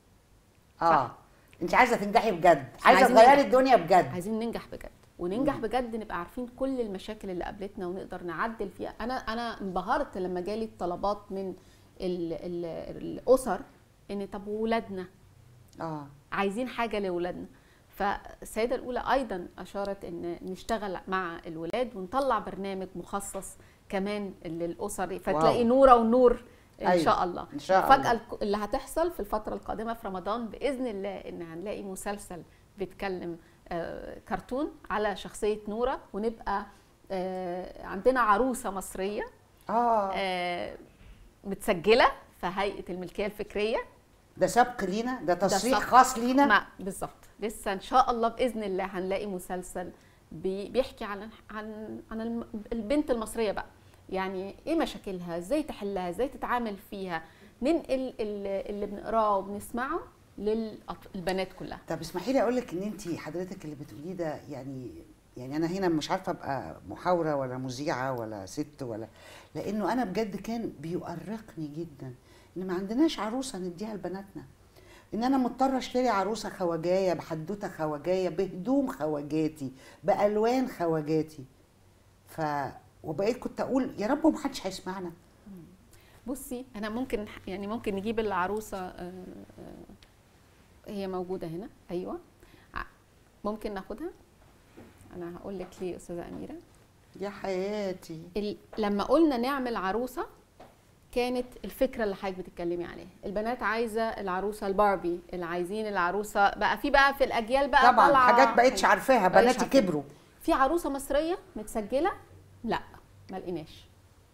آه أنت عايزة تنجحي بجد عايزة عايزين تغيري ننجح. الدنيا بجد عايزين ننجح بجد وننجح بجد نبقى عارفين كل المشاكل اللي قابلتنا ونقدر نعدل فيها انا انا انبهرت لما جالي الطلبات من ال ال الاسر ان طب وولادنا آه عايزين حاجه لاولادنا فالسيده الاولى ايضا اشارت ان نشتغل مع الولاد ونطلع برنامج مخصص كمان للاسر واو. فتلاقي نوره ونور ان أيوة، شاء الله إن شاء الفجأة الله. الك- اللي هتحصل في الفترة القادمة في رمضان بإذن الله إن هنلاقي مسلسل بيتكلم آه، كرتون على شخصية نورة ونبقى آه، عندنا عروسة مصرية اه آه، متسجلة في هيئة الملكية الفكرية ده سبق لينا ده تصريح سبق. خاص لينا ما بالظبط لسه ان شاء الله باذن الله هنلاقي مسلسل بي- بيحكي عن عن عن الم- البنت المصريه بقى يعني ايه مشاكلها ازاي تحلها ازاي تتعامل فيها ننقل ال- اللي بنقراه وبنسمعه للبنات كلها طب اسمحي لي اقول لك ان انت حضرتك اللي بتقوليه ده يعني يعني انا هنا مش عارفه ابقى محاوره ولا مذيعه ولا ست ولا لانه انا بجد كان بيؤرقني جدا ان ما عندناش عروسه نديها لبناتنا ان انا مضطره اشتري عروسه خواجايه بحدوته خواجايه بهدوم خواجاتي بالوان خواجاتي ف وبقيت كنت اقول يا رب محدش هيسمعنا بصي انا ممكن يعني ممكن نجيب العروسه آه، آه، هي موجوده هنا ايوه ع- ممكن ناخدها انا هقول لك ليه يا استاذه اميره يا حياتي ال- لما قلنا نعمل عروسه كانت الفكره اللي حضرتك بتتكلمي عليها البنات عايزه العروسه الباربي اللي عايزين العروسه بقى في بقى في الاجيال بقى طبعا طالعة حاجات بقتش عارفاها بقتش بناتي عارفاها. كبروا في عروسه مصريه متسجله لا ما لقيناش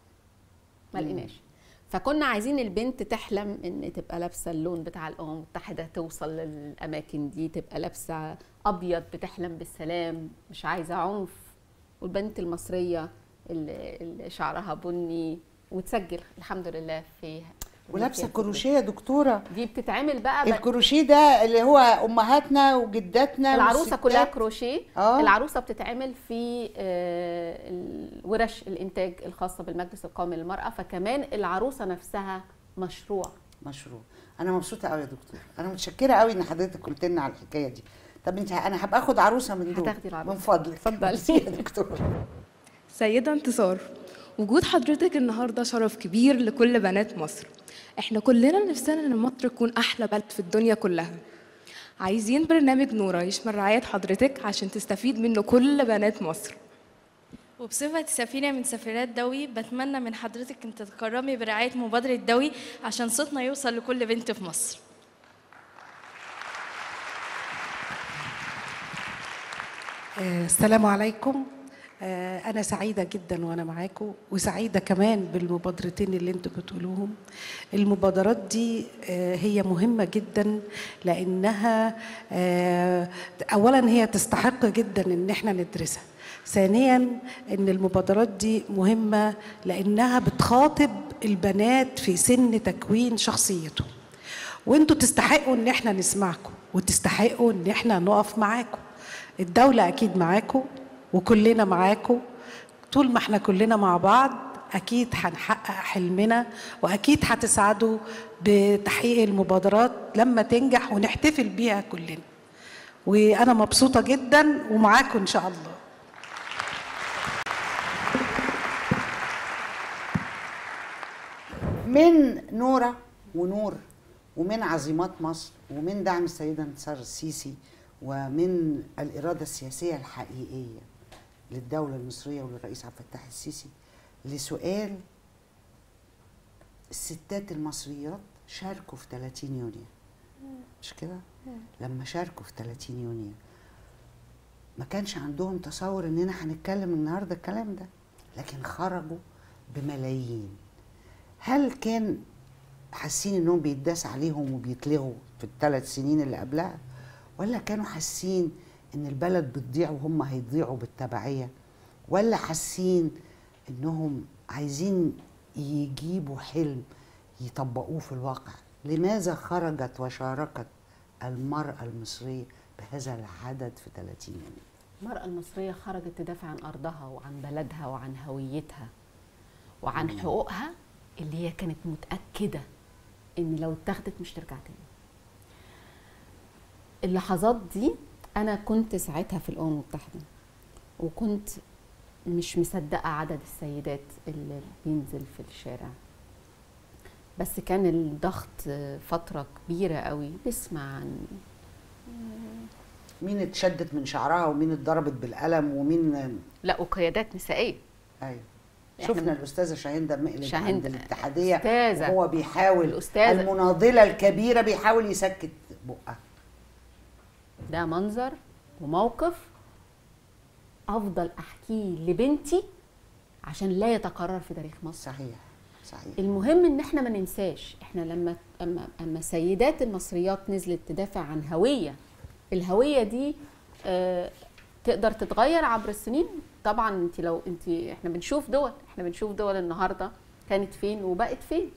ما لقيناش فكنا عايزين البنت تحلم ان تبقى لابسه اللون بتاع الامم المتحده توصل للاماكن دي تبقى لابسه ابيض بتحلم بالسلام مش عايزه عنف والبنت المصريه اللي اللي شعرها بني وتسجل الحمد لله في ولابسه كروشيه يا دكتوره دي بتتعمل بقى, بقى الكروشيه ده اللي هو امهاتنا وجداتنا العروسه والستات. كلها كروشيه آه. العروسه بتتعمل في آه، الورش الانتاج الخاصه بالمجلس القومي للمراه فكمان العروسه نفسها مشروع مشروع انا مبسوطه قوي يا دكتور انا متشكره قوي ان حضرتك قلت لنا على الحكايه دي طب انت انا هبقى اخد عروسه من دول هتاخدي العروسة. من فضلك اتفضلي. ميرسي يا دكتور سيدة انتصار وجود حضرتك النهارده شرف كبير لكل بنات مصر احنا كلنا نفسنا ان مصر تكون احلى بلد في الدنيا كلها عايزين برنامج نورة يشمل رعاية حضرتك عشان تستفيد منه كل بنات مصر وبصفة سفينة من سفينات دوي بتمنى من حضرتك ان تتكرمي برعاية مبادرة دوي عشان صوتنا يوصل لكل بنت في مصر آه، السلام عليكم آه، أنا سعيدة جدا وأنا معاكم وسعيدة كمان بالمبادرتين اللي أنتوا بتقولوهم المبادرات دي آه، هي مهمة جدا لأنها آه، أولا هي تستحق جدا إن احنا ندرسها ثانيا ان المبادرات دي مهمه لانها بتخاطب البنات في سن تكوين شخصيتهم وانتوا تستحقوا ان احنا نسمعكم وتستحقوا ان احنا نقف معاكم الدولة اكيد معاكم وكلنا معاكم طول ما احنا كلنا مع بعض اكيد هنحقق حلمنا واكيد هتسعدوا بتحقيق المبادرات لما تنجح ونحتفل بيها كلنا وانا مبسوطة جدا ومعاكم ان شاء الله من نورة ونور ومن عظيمات مصر ومن دعم السيدة انتصار السيسي ومن الإرادة السياسية الحقيقية للدولة المصرية وللرئيس عبد الفتاح السيسي لسؤال الستات المصريات شاركوا في 30 يونيو مش كده؟ لما شاركوا في 30 يونيو ما كانش عندهم تصور اننا هنتكلم النهارده الكلام ده لكن خرجوا بملايين هل كان حاسين انهم بيتداس عليهم وبيتلغوا في الثلاث سنين اللي قبلها ولا كانوا حاسين ان البلد بتضيع وهم هيضيعوا بالتبعيه ولا حاسين انهم عايزين يجيبوا حلم يطبقوه في الواقع لماذا خرجت وشاركت المرأة المصرية بهذا العدد في 30 يوم المرأة المصرية خرجت تدافع عن أرضها وعن بلدها وعن هويتها وعن حقوقها اللي هي كانت متأكدة إن لو اتاخدت مش ترجع تاني اللحظات دي أنا كنت ساعتها في الأمم المتحدة وكنت مش مصدقة عدد السيدات اللي بينزل في الشارع بس كان الضغط فترة كبيرة قوي نسمع عن مين اتشدت من شعرها ومين اتضربت بالقلم ومين لا وقيادات نسائية ايوه شفنا الاستاذه شاهين دمقلب شاهين عند الاتحاديه أستاذة. وهو بيحاول الأستاذة. المناضله الكبيره بيحاول يسكت بقها ده منظر وموقف افضل احكيه لبنتي عشان لا يتكرر في تاريخ مصر صحيح صحيح المهم ان احنا ما ننساش احنا لما اما اما السيدات المصريات نزلت تدافع عن هويه الهويه دي آه تقدر تتغير عبر السنين طبعا انت لو انت احنا بنشوف دول احنا بنشوف دول النهارده كانت فين وبقت فين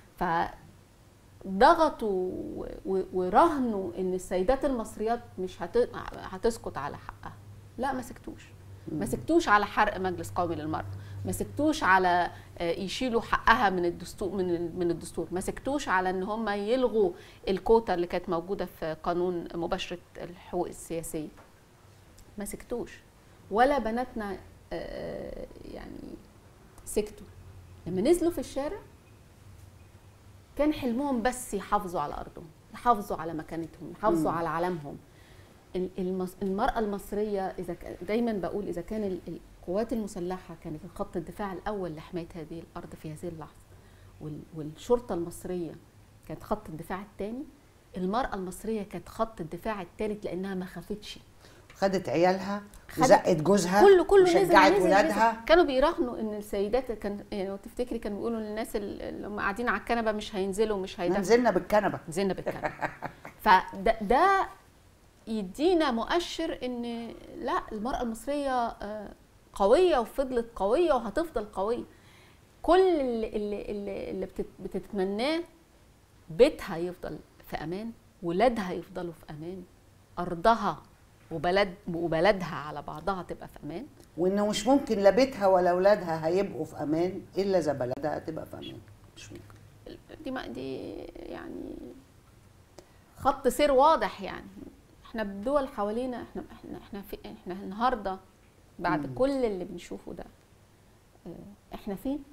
فضغطوا و- و- ورهنوا ان السيدات المصريات مش هت... هتسكت على حقها لا ما سكتوش ما سكتوش على حرق مجلس قومي للمرأة ما سكتوش على آه، يشيلوا حقها من الدستور من ال- من الدستور ما سكتوش على ان هم يلغوا الكوتا اللي كانت موجوده في قانون مباشره الحقوق السياسيه ما سكتوش ولا بناتنا آه، يعني سكتوا لما نزلوا في الشارع كان حلمهم بس يحافظوا على ارضهم يحافظوا على مكانتهم يحافظوا على علمهم ال- المص- المرأة المصرية إذا ك- دايما بقول إذا كان ال- القوات المسلحة كانت خط الدفاع الأول لحماية هذه الأرض في هذه اللحظة وال- والشرطة المصرية كانت خط الدفاع الثاني المرأة المصرية كانت خط الدفاع الثالث لأنها ما خافتش خدت عيالها خدت- وزقت جوزها كله كله نزل وشجعت نزل ولادها نزل. كانوا بيراهنوا ان السيدات كان يعني لو تفتكري كانوا بيقولوا للناس ال- اللي هم قاعدين على الكنبه مش هينزلوا مش إحنا هيدافعوا نزلنا بالكنبه نزلنا بالكلام فده ده يدينا مؤشر ان لا المراه المصريه آه، قويه وفضلت قويه وهتفضل قويه كل اللي, اللي, اللي, اللي بتت- بتتمناه بيتها يفضل في امان ولادها يفضلوا في امان ارضها وبلد وبلدها على بعضها تبقى في امان وانه مش ممكن لا بيتها ولا اولادها هيبقوا في امان الا اذا بلدها تبقى في امان مش ممكن دي ما دي يعني خط سير واضح يعني احنا الدول حوالينا احنا احنا احنا في احنا النهارده بعد مم. كل اللي بنشوفه ده اه، احنا فين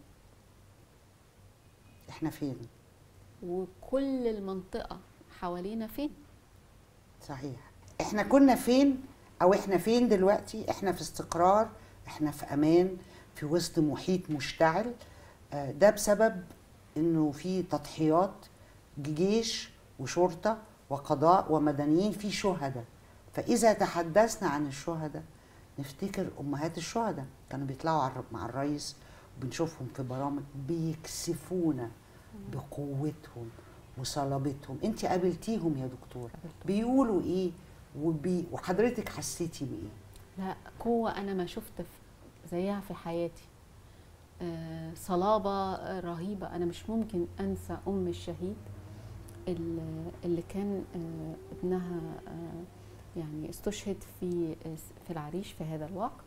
احنا فين وكل المنطقه حوالينا فين صحيح احنا كنا فين او احنا فين دلوقتي احنا في استقرار احنا في امان في وسط محيط مشتعل آه، ده بسبب انه في تضحيات جيش وشرطه وقضاء ومدنيين في شهداء فاذا تحدثنا عن الشهداء نفتكر امهات الشهداء كانوا بيطلعوا على الر- مع الرئيس وبنشوفهم في برامج بيكسفونا بقوتهم وصلابتهم انت قابلتيهم يا دكتور بيقولوا ايه وبي وحضرتك حسيتي بايه لا قوه انا ما شفت في- زيها في حياتي آه، صلابه آه، رهيبه انا مش ممكن انسى ام الشهيد ال- اللي كان آه، ابنها آه، يعني استشهد في في العريش في هذا الوقت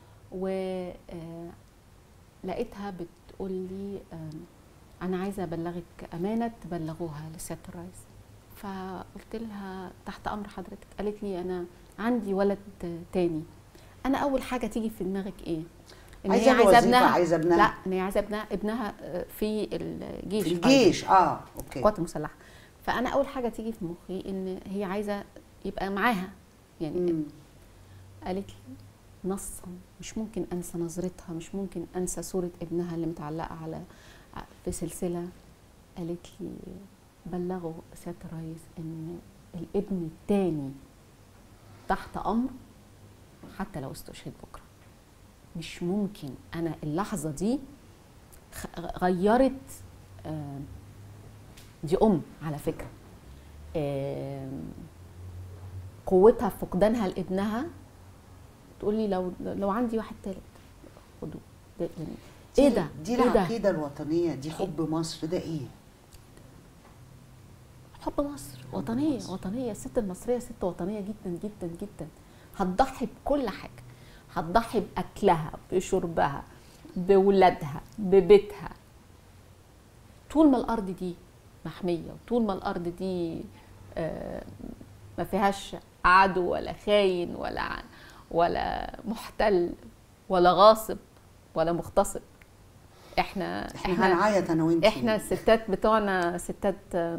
ولقيتها بتقول لي آم، انا عايزه ابلغك امانه تبلغوها لسياده الرئيس فقلت لها تحت امر حضرتك قالت لي انا عندي ولد تاني انا اول حاجه تيجي في دماغك ايه ان عايزة هي عايزه الوظيفة، ابنها عايزة ابنها. لا ان هي عايزه ابنها ابنها آه، في الجيش في في الجيش اه اوكي القوات المسلحه فانا اول حاجه تيجي في مخي ان هي عايزه يبقى معاها يعني مم. قالت لي نصا مش ممكن انسى نظرتها مش ممكن انسى صوره ابنها اللي متعلقه على في سلسله قالت لي بلغوا سياده الرئيس ان الابن الثاني تحت امر حتى لو استشهد بكره مش ممكن انا اللحظه دي خ- غيرت آه، دي ام على فكره آم، قوتها في فقدانها لابنها تقول لي لو لو عندي واحد تالت خدوه ده يعني ايه دي- ده؟ دي إيه ده؟ العقيده الوطنيه دي حب مصر ده ايه حب مصر وطنيه وطنيه الست المصريه ست وطنيه جدا جدا جدا هتضحي بكل حاجه هتضحي باكلها بشربها بولادها ببيتها طول ما الارض دي محميه وطول ما الارض دي آه، ما فيهاش عدو ولا خاين ولا ولا محتل ولا غاصب ولا مغتصب احنا احنا هنعيط انا وانت احنا الستات بتوعنا ستات آه،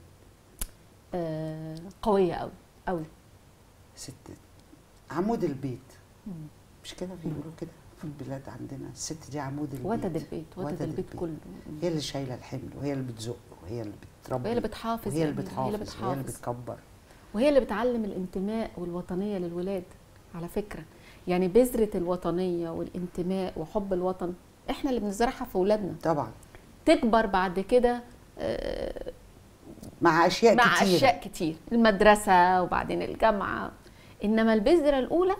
آه، قويه قوي قوي ست عمود البيت مش كده بيقولوا كده البلاد عندنا الست دي عمود البيت وتد البيت وتد البيت كله هي اللي شايله الحمل وهي اللي بتزق وهي اللي بتربي وهي اللي بتحافظ وهي يا اللي أميرة، هي اللي بتحافظ وهي اللي بتحافظ. بتكبر وهي اللي بتعلم الانتماء والوطنيه للولاد على فكره يعني بذره الوطنيه والانتماء وحب الوطن احنا اللي بنزرعها في اولادنا طبعا تكبر بعد كده آه، مع اشياء مع كتير اشياء كتير المدرسه وبعدين الجامعه انما البذره الاولى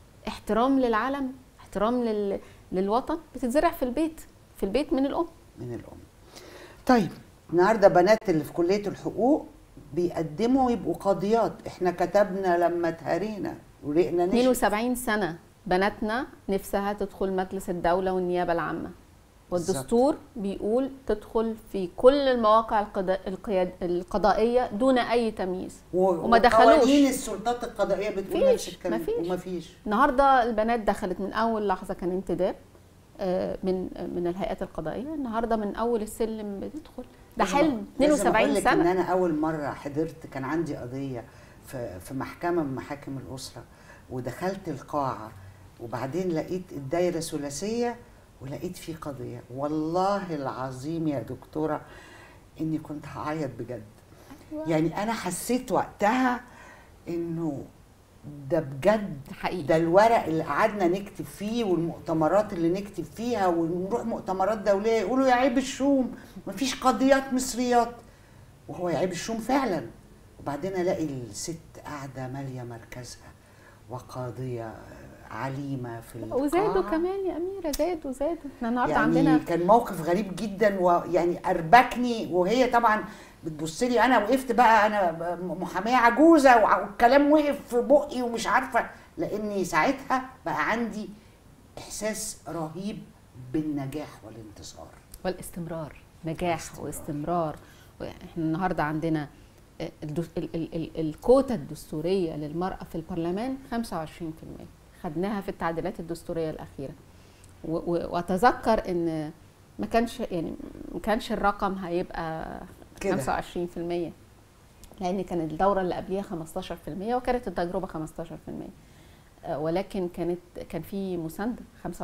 احترام للعلم احترام لل... للوطن بتتزرع في البيت في البيت من الام من الام طيب النهارده بنات اللي في كليه الحقوق بيقدموا يبقوا قاضيات احنا كتبنا لما اتهرينا ورقنا نشف 72 سنه بناتنا نفسها تدخل مجلس الدوله والنيابه العامه والدستور بيقول تدخل في كل المواقع القضاء القياد القضائيه دون اي تمييز و- وما دخلوش. وقوانين السلطات القضائيه بتقول نفس فيش، الكلام مفيش. ومفيش النهارده البنات دخلت من اول لحظه كان انتداب آه، من من الهيئات القضائيه النهارده من اول السلم بتدخل ده لازم- حلم لازم 72 أقول لك ان سنه انا اول مره حضرت كان عندي قضيه في في محكمه من محاكم الاسره ودخلت القاعه وبعدين لقيت الدايره ثلاثيه ولقيت في قضيه والله العظيم يا دكتوره اني كنت هعيط بجد يعني انا حسيت وقتها انه ده بجد حقيقي. ده الورق اللي قعدنا نكتب فيه والمؤتمرات اللي نكتب فيها ونروح مؤتمرات دوليه يقولوا يا عيب الشوم مفيش قضيات مصريات وهو يا عيب الشوم فعلا وبعدين الاقي الست قاعده ماليه مركزها وقاضيه عليمه في القاعة. وزادوا كمان يا اميره زادوا زادوا احنا النهارده يعني عندنا كان موقف غريب جدا ويعني اربكني وهي طبعا بتبص لي انا وقفت بقى انا محاميه عجوزه وع- والكلام وقف في بقي ومش عارفه لاني ساعتها بقى عندي احساس رهيب بالنجاح والانتصار والاستمرار نجاح واستمرار احنا النهارده عندنا الدس- ال- ال- ال- الكوتا الدستوريه للمراه في البرلمان 25% خدناها في التعديلات الدستوريه الاخيره و- و- واتذكر ان ما كانش يعني ما كانش الرقم هيبقى كده. 25% لان كانت الدوره اللي قبليها 15% وكانت التجربه 15% آه، ولكن كانت كان في مسانده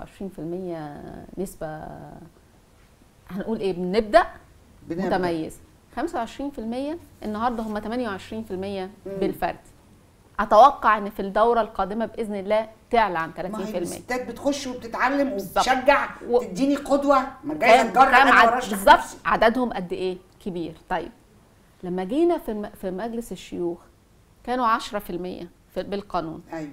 25% نسبه هنقول ايه بنبدا بنبدأ. متميز 25% النهارده هم 28% بالفرد اتوقع ان في الدوره القادمه باذن الله تعلى عن 30% ما هي الستات بتخش وبتتعلم بالظبط. وبتشجع و- تديني قدوه ما جايه كام تجرب كام انا عد... ورشح بالظبط نفسي. عددهم قد ايه كبير طيب لما جينا في الم... في مجلس الشيوخ كانوا 10% في... بالقانون ايوه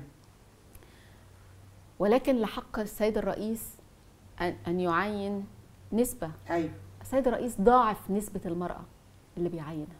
ولكن لحق السيد الرئيس ان, أن يعين نسبه ايوه السيد الرئيس ضاعف نسبه المراه اللي بيعينها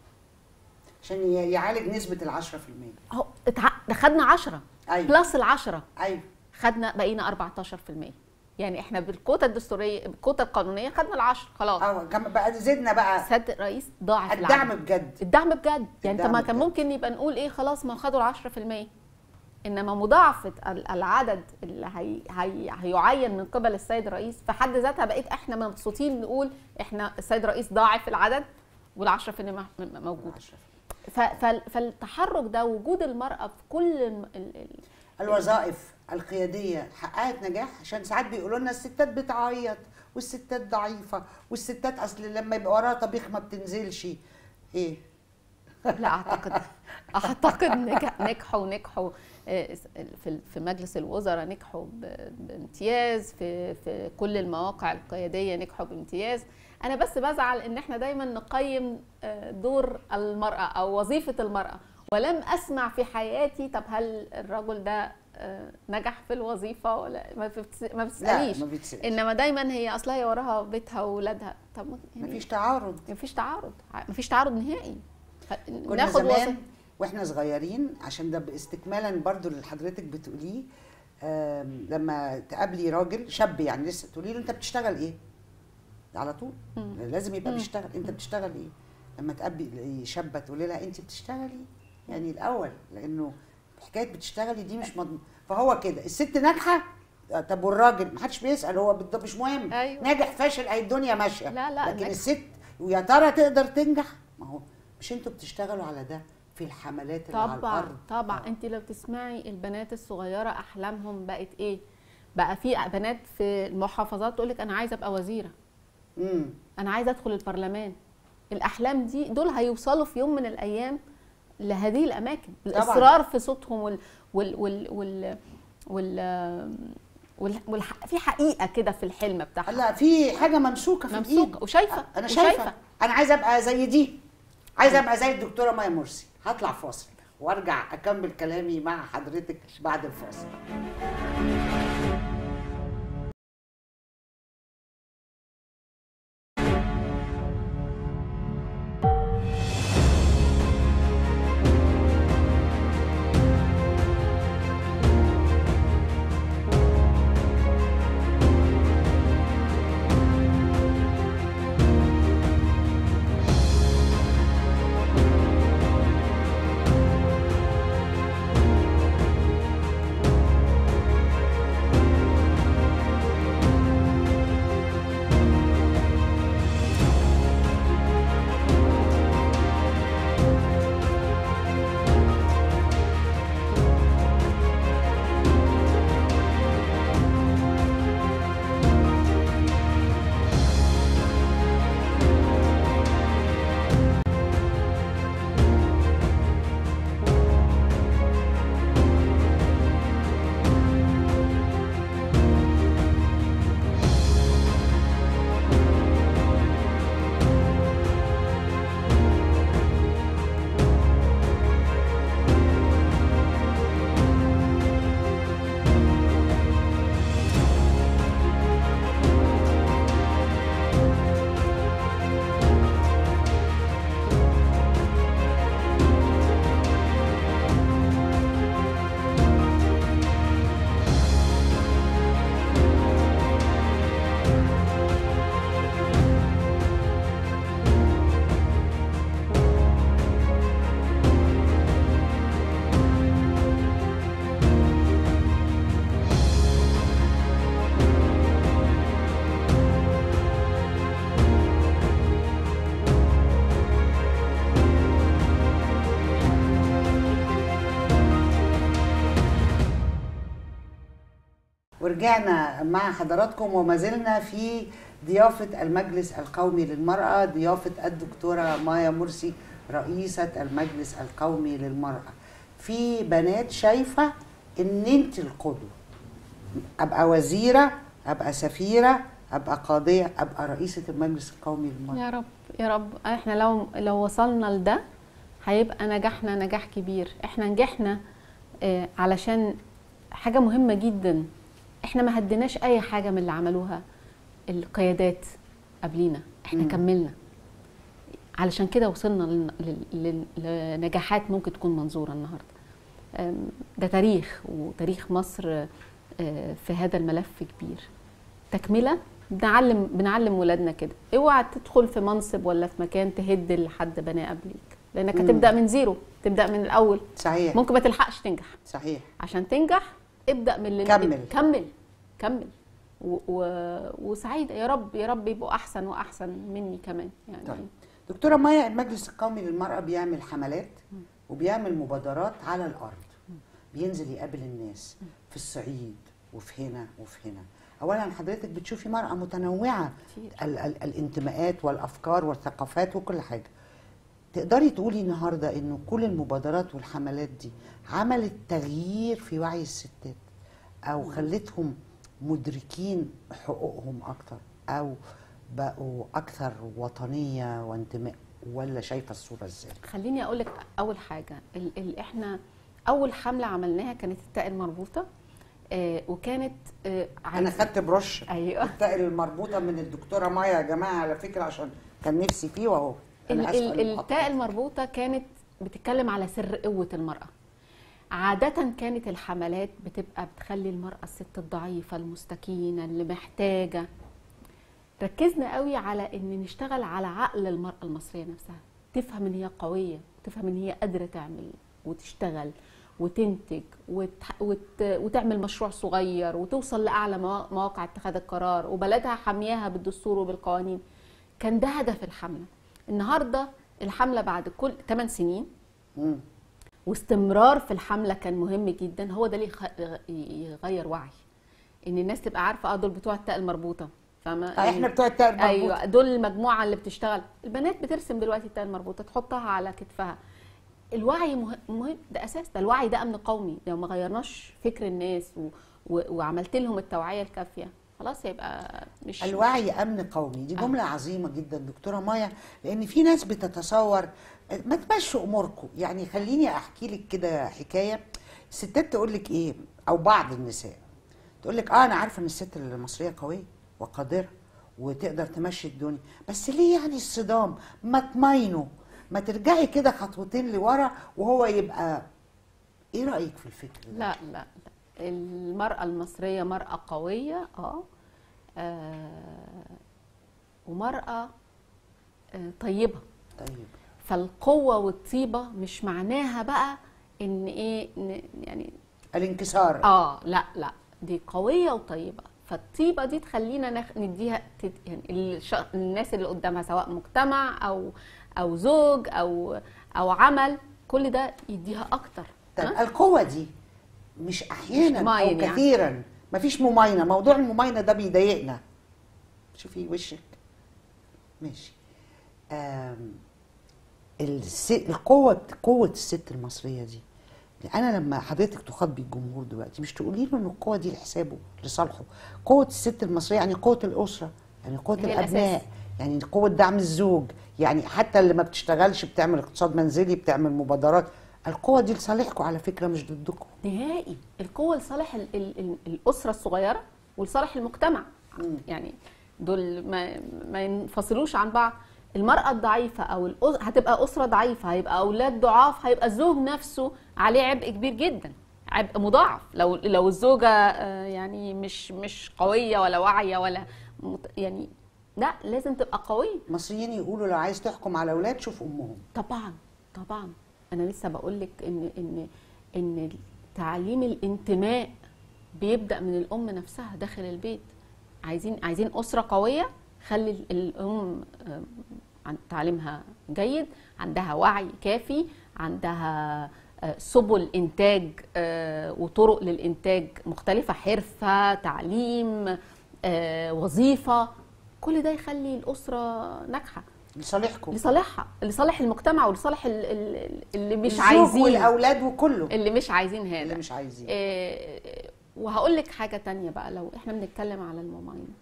عشان ي- يعالج نسبه ال 10% اهو اتع... ده خدنا 10 أيوة. بلس ال 10 ايوه خدنا بقينا 14% يعني احنا بالكوتا الدستوريه بالكوتا القانونيه خدنا ال 10 خلاص اه كم بقى زدنا بقى السيد الرئيس ضاعف الدعم العدد. بجد الدعم بجد يعني انت الدعم ما كان بجد. ممكن يبقى نقول ايه خلاص ما خدوا ال 10% انما مضاعفه ال- العدد اللي هي هي هيعين من قبل السيد الرئيس في حد ذاتها بقيت احنا مبسوطين نقول احنا السيد الرئيس ضاعف العدد وال 10% م- م- موجود ف- فال- فالتحرك ده وجود المراه في كل الم- ال- ال- الوظائف القياديه حققت نجاح عشان ساعات بيقولوا لنا الستات بتعيط والستات ضعيفه والستات اصل لما يبقى وراها طبيخ ما بتنزلش ايه لا اعتقد اعتقد نجح نجحوا نجحوا آه، في في مجلس الوزراء نجحوا ب- بامتياز في في كل المواقع القياديه نجحوا بامتياز انا بس بزعل ان احنا دايما نقيم آه، دور المراه او وظيفه المراه ولم اسمع في حياتي طب هل الرجل ده آه، نجح في الوظيفه ولا ما بتس- ما بتساليش ما بتسألش. انما دايما هي اصلها هي وراها بيتها واولادها طب ما- يعني مفيش تعارض مفيش تعارض مفيش تعارض نهائي كنا ناخد زمان وظيفة. واحنا صغيرين عشان ده استكمالا برضو اللي حضرتك بتقوليه آم، لما تقابلي راجل شاب يعني لسه تقولي له انت بتشتغل ايه على طول لازم يبقى بيشتغل انت بتشتغل ايه لما تقابلي شابه تقولي لها انت بتشتغلي يعني الاول لانه حكايه بتشتغلي دي مش مضمون فهو كده الست ناجحه آه، طب والراجل محدش بيسال هو بت- مش مهم أيوة. ناجح فاشل اي الدنيا ماشيه لا، لا، لكن ناجح. الست ويا ترى تقدر تنجح ما هو مش انتوا بتشتغلوا على ده في الحملات اللي على طبعا الارض طبعا انت لو تسمعي البنات الصغيره احلامهم بقت ايه بقى في بنات في المحافظات تقول لك انا عايزه ابقى وزيره مم. انا عايزه ادخل البرلمان الاحلام دي دول هيوصلوا في يوم من الايام لهذه الاماكن الاصرار في صوتهم وال وال وال وال, وال وال والح... في حقيقه كده في الحلم بتاعها لا في حاجه ممسوكه في ممسوكة الإيد. وشايفة، انا وشايفة. شايفه انا عايزه ابقى زي دي عايزه ابقى زي الدكتوره مايا مرسي هطلع فاصل وارجع اكمل كلامي مع حضرتك بعد الفاصل ورجعنا مع حضراتكم وما زلنا في ضيافة المجلس القومي للمرأة ضيافة الدكتورة مايا مرسي رئيسة المجلس القومي للمرأة في بنات شايفة ان انت القدوة ابقى وزيرة ابقى سفيرة ابقى قاضية ابقى رئيسة المجلس القومي للمرأة يا رب يا رب احنا لو لو وصلنا لده هيبقى نجاحنا نجاح كبير احنا نجحنا آه، علشان حاجه مهمه جدا احنا ما هديناش اي حاجه من اللي عملوها القيادات قبلينا احنا مم. كملنا علشان كده وصلنا لن- لل- لل- لنجاحات ممكن تكون منظوره النهارده آم، ده تاريخ وتاريخ مصر آه، في هذا الملف كبير تكمله بنعلم بنعلم ولادنا كده اوعى تدخل في منصب ولا في مكان تهد اللي حد بناه قبليك لانك مم. هتبدا من زيرو تبدا من الاول صحيح ممكن ما تلحقش تنجح صحيح عشان تنجح ابدا من اللي كمل. كمل كمل و... و... وسعيده يا رب يا رب يبقوا احسن واحسن مني كمان يعني طيب دكتورة مايا المجلس القومي للمرأة بيعمل حملات وبيعمل مبادرات على الأرض بينزل يقابل الناس في الصعيد وفي هنا وفي هنا أولا حضرتك بتشوفي مرأة متنوعة كتير. ال- ال- الانتماءات والأفكار والثقافات وكل حاجة تقدري تقولي النهاردة إنه كل المبادرات والحملات دي عملت تغيير في وعي الستات أو خلتهم مدركين حقوقهم أكتر أو بقوا أكثر وطنية وانتماء ولا شايفة الصورة إزاي؟ خليني اقول لك اول حاجه ال... ال... احنا اول حمله عملناها كانت التاء المربوطه آه وكانت آه أنا عايزة- خدت بروش ايوه التقل المربوطة من الدكتورة مايا يا جماعة على فكرة عشان كان نفسي فيه وأهو ال- أنا آسفة ال- للمقاطعة. التاء المربوطة كانت بتتكلم على سر قوة المرأة عادة كانت الحملات بتبقى بتخلي المرأة الست الضعيفة المستكينة اللي محتاجة ركزنا قوي على ان نشتغل على عقل المرأة المصرية نفسها تفهم ان هي قوية تفهم ان هي قادرة تعمل وتشتغل وتنتج وت... وت... وتعمل مشروع صغير وتوصل لأعلى موا- مواقع اتخاذ القرار وبلدها حامياها بالدستور وبالقوانين كان ده هدف الحملة النهاردة الحملة بعد كل 8 سنين مم. واستمرار في الحملة كان مهم جدا هو ده اللي يخ- يغير وعي ان الناس تبقى عارفه اه دول بتوع التاء المربوطه فاهمه آه، احنا بتوع التاء المربوطة. ايوه دول المجموعه اللي بتشتغل البنات بترسم دلوقتي التاء المربوطه تحطها على كتفها الوعي مه- مهم ده اساس ده الوعي ده امن قومي لو ما غيرناش فكر الناس و... و... وعملت لهم التوعيه الكافيه خلاص هيبقى مش الوعي امن قومي دي آه. جمله عظيمه جدا دكتوره مايا لان في ناس بتتصور ما تمشوا اموركم يعني خليني احكي لك كده حكايه الستات تقول لك ايه او بعض النساء تقول لك اه انا عارفه ان الست المصريه قويه وقادره وتقدر تمشي الدنيا بس ليه يعني الصدام ما تمينوا ما ترجعي كده خطوتين لورا وهو يبقى ايه رايك في الفكر ده لا لا لا المرأة المصرية مرأة قوية اه, آه ومرأة آه طيبة طيب فالقوة والطيبة مش معناها بقى ان ايه إن يعني الانكسار اه لا لا دي قوية وطيبة فالطيبة دي تخلينا نخ... نديها تد... يعني الش... الناس اللي قدامها سواء مجتمع او او زوج او او عمل كل ده يديها اكتر طب ها؟ القوة دي مش أحيانا مش أو مماين يعني. كثيرا مفيش مماينة موضوع المماينة ده بيضايقنا شوفي وشك ماشي آم، الس... القوة قوة الست المصرية دي أنا لما حضرتك تخاطبي الجمهور دلوقتي مش تقولي له إن القوة دي لحسابه لصالحه قوة الست المصرية يعني قوة الأسرة يعني قوة هي الأبناء الأساس. يعني قوة دعم الزوج يعني حتى اللي ما بتشتغلش بتعمل اقتصاد منزلي بتعمل مبادرات القوة دي لصالحكم على فكرة مش ضدكم نهائي القوة لصالح ال ال ال الأسرة الصغيرة ولصالح المجتمع يعني دول ما, ما ينفصلوش عن بعض المرأة الضعيفة أو الأس... هتبقى أسرة ضعيفة هيبقى أولاد ضعاف هيبقى الزوج نفسه عليه عبء كبير جدا عبء مضاعف لو لو الزوجة آه، يعني مش مش قوية ولا واعية ولا مت... يعني لا لازم تبقى قوية المصريين يقولوا لو عايز تحكم على اولاد شوف امهم طبعا طبعا انا لسه بقول لك ان ان ان تعليم الانتماء بيبدا من الام نفسها داخل البيت عايزين عايزين اسره قويه خلي ال- الام آم، عن تعليمها جيد عندها وعي كافي عندها آه، سبل انتاج آه، وطرق للانتاج مختلفه حرفه تعليم آه، وظيفه كل ده يخلي الاسره ناجحه لصالحكم لصالحها لصالح المجتمع ولصالح ال- ال- اللي مش الزوج عايزين والاولاد وكله اللي مش عايزين هذا اللي مش عايزين آه، وهقول لك حاجه تانية بقى لو احنا بنتكلم على المماينه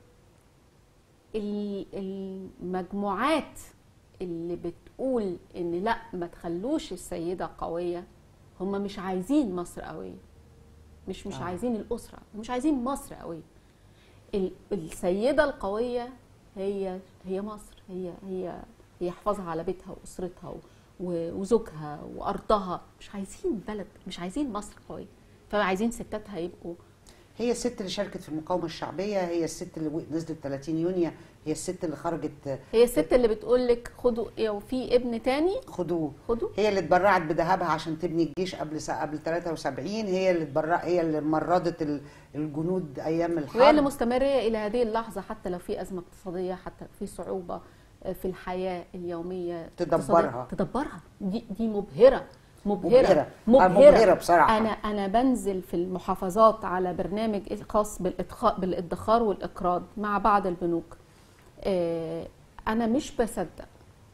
ال- المجموعات اللي بتقول ان لا ما تخلوش السيده قويه هم مش عايزين مصر قويه مش مش آه. عايزين الاسره مش عايزين مصر قويه ال- السيده القويه هي هي مصر هي هي هي حفاظها على بيتها واسرتها و- و- وزوجها وارضها مش عايزين بلد مش عايزين مصر قويه فعايزين ستاتها يبقوا هي الست اللي شاركت في المقاومه الشعبيه هي الست اللي و- نزلت 30 يونيو هي الست اللي خرجت هي الست اللي بتقول لك خدوا لو في ابن تاني خدوه خدوا هي اللي اتبرعت بذهبها عشان تبني الجيش قبل سا... قبل 73 هي اللي اتبرع هي اللي مرضت ال- الجنود ايام الحرب وهي اللي مستمرة إلى هذه اللحظة حتى لو في أزمة اقتصادية حتى لو في صعوبة في الحياة اليومية تدبرها. اقتصادية، تدبرها دي دي مبهرة مبهرة. مبهرة آه، مبهرة بصراحة. أنا أنا بنزل في المحافظات على برنامج خاص بالإدخار بالادخار والإقراض مع بعض البنوك آه، أنا مش بصدق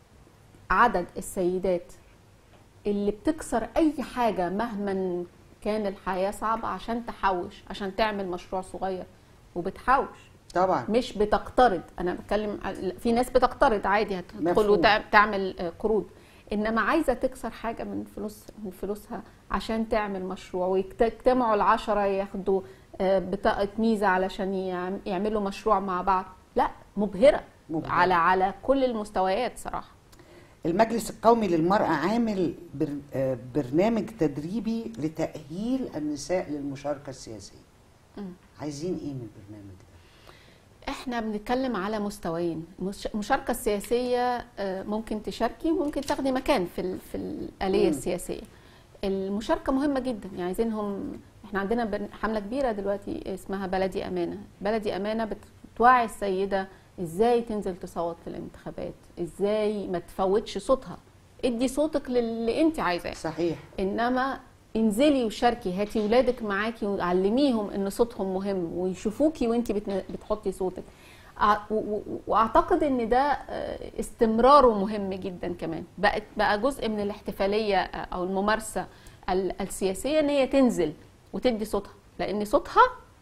عدد السيدات اللي بتكسر اي حاجه مهما كان الحياه صعبه عشان تحوش عشان تعمل مشروع صغير وبتحوش طبعا مش بتقترض انا بتكلم على- في ناس بتقترض عادي هتدخل مفهوم. وتعمل آه، قروض انما عايزه تكسر حاجه من فلوس من فلوسها عشان تعمل مشروع ويجتمعوا العشره ياخدوا آه، بطاقه ميزه علشان يعم- يعملوا مشروع مع بعض لا مبهره, مبهرة. على على كل المستويات صراحه المجلس القومي للمرأة عامل بر... آه، برنامج تدريبي لتأهيل النساء للمشاركة السياسية عايزين ايه من البرنامج ده؟ احنا بنتكلم على مستويين المش- المشاركه السياسيه آه، ممكن تشاركي وممكن تاخدي مكان في ال- في الاليه مم. السياسيه المشاركه مهمه جدا يعني عايزينهم احنا عندنا بن- حمله كبيره دلوقتي اسمها بلدي امانه بلدي امانه بت- بتوعي السيده ازاي تنزل تصوت في الانتخابات ازاي ما تفوتش صوتها ادي صوتك للي انت عايزاه صحيح انما انزلي وشاركي هاتي ولادك معاكي وعلميهم ان صوتهم مهم ويشوفوكي وانت بتحطي صوتك أع- و- و- واعتقد ان ده آه، استمراره مهم جدا كمان بقت بقى جزء من الاحتفاليه آه، او الممارسه ال- السياسيه ان هي تنزل وتدي صوتها لان صوتها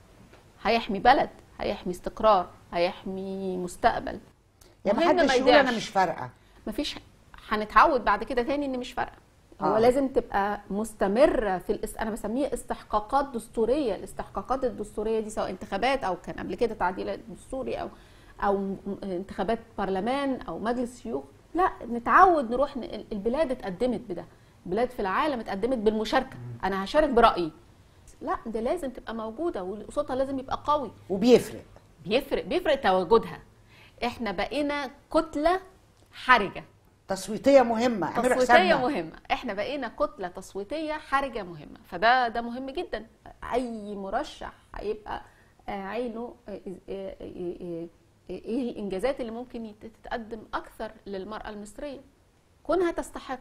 هيحمي بلد هيحمي استقرار هيحمي مستقبل يا ما مهم حدش يقول يضيعش. انا مش فارقه مفيش هنتعود بعد كده تاني ان مش فارقه هو آه. لازم تبقى مستمره في الاس... انا بسميه استحقاقات دستوريه الاستحقاقات الدستوريه دي سواء انتخابات او كان قبل كده تعديل دستوري او او م- انتخابات برلمان او مجلس شيوخ لا نتعود نروح ن... البلاد اتقدمت بده البلاد في العالم اتقدمت بالمشاركه انا هشارك برايي لا ده لازم تبقى موجوده وصوتها لازم يبقى قوي وبيفرق بيفرق بيفرق تواجدها احنا بقينا كتله حرجه تصويتيه مهمه اعملوا تصويتيه حسابنا مهمه احنا بقينا كتله تصويتيه حرجه مهمه فده ده مهم جدا اي مرشح هيبقى آه، عينه آه، آه، آه، آه، ايه الانجازات اللي ممكن يت- تتقدم اكثر للمراه المصريه كونها تستحق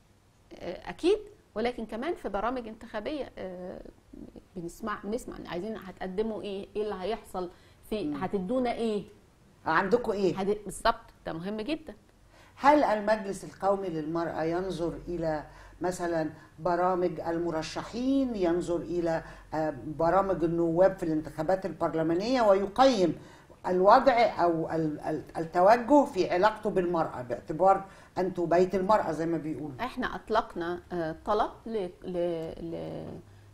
آه، اكيد ولكن كمان في برامج انتخابيه آه، بنسمع بنسمع إن عايزين هتقدموا ايه ايه اللي هيحصل في هتدونا ايه عندكم ايه هت- بالظبط ده مهم جدا هل المجلس القومي للمرأة ينظر إلى مثلا برامج المرشحين ينظر إلى آه، برامج النواب في الانتخابات البرلمانية ويقيم الوضع أو ال- ال- التوجه في علاقته بالمرأة باعتبار أنتوا بيت المرأة زي ما بيقولوا احنا اطلقنا آه، طلب ل... ل... ل...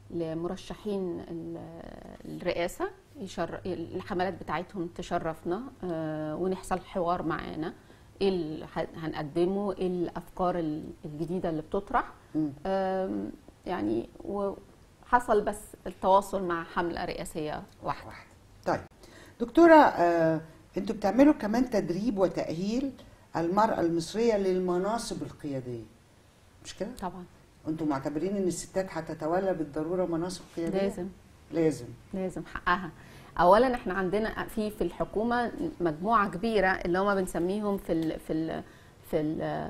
لمرشحين ال- الرئاسه يشر... الحملات بتاعتهم تشرفنا آه، ونحصل حوار معانا ايه اللي ه- هنقدمه ايه الافكار ال- الجديده اللي بتطرح مم. آم، يعني وحصل بس التواصل مع حمله رئاسيه واحده واحد طيب دكتورة آه، انتوا بتعملوا كمان تدريب وتأهيل المرأة المصرية للمناصب القيادية مش كده؟ طبعا انتوا معتبرين ان الستات هتتولى بالضرورة مناصب قيادية؟ لازم لازم لازم حقها اولا احنا عندنا في في الحكومه مجموعه كبيره اللي هم بنسميهم في ال في ال في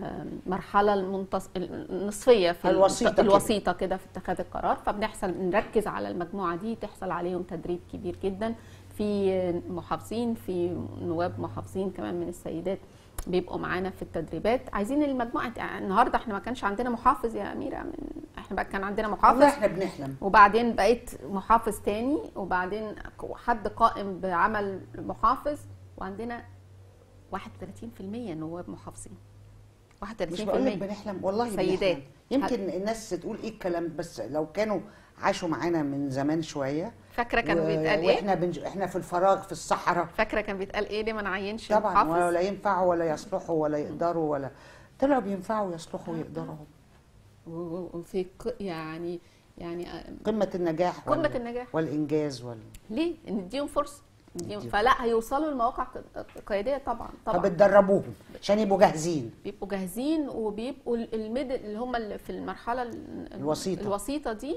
المرحله المنتص... النصفيه في الوسيطة كده. الوسيطه كده في اتخاذ القرار فبنحصل نركز على المجموعه دي تحصل عليهم تدريب كبير جدا في محافظين في نواب محافظين كمان من السيدات بيبقوا معانا في التدريبات عايزين المجموعه يعني النهارده احنا ما كانش عندنا محافظ يا اميره من احنا بقى كان عندنا محافظ والله احنا بنحلم وبعدين بقيت محافظ تاني وبعدين حد قائم بعمل محافظ وعندنا 31% نواب محافظين 31% مش بقول لك بنحلم والله سيدات. بنحلم. يمكن الناس تقول ايه الكلام بس لو كانوا عاشوا معانا من زمان شويه فاكره كان و- بيتقال ايه واحنا بنج... احنا في الفراغ في الصحراء فاكره كان بيتقال ايه ليه ما نعينش طبعا محافظ ولا ينفعوا ولا يصلحوا ولا يقدروا ولا طلعوا بينفعوا يصلحوا ويقدروا و- و- وفي ق- يعني يعني آه، قمه النجاح قمه وال... النجاح والانجاز وال... ليه نديهم فرصه نديهم نديهم. فلا هيوصلوا لمواقع ق- قياديه طبعا طبعا فبتدربوهم عشان يبقوا جاهزين بيبقوا جاهزين وبيبقوا الميدل اللي هم اللي في المرحله ال- الوسيطة. الوسيطه دي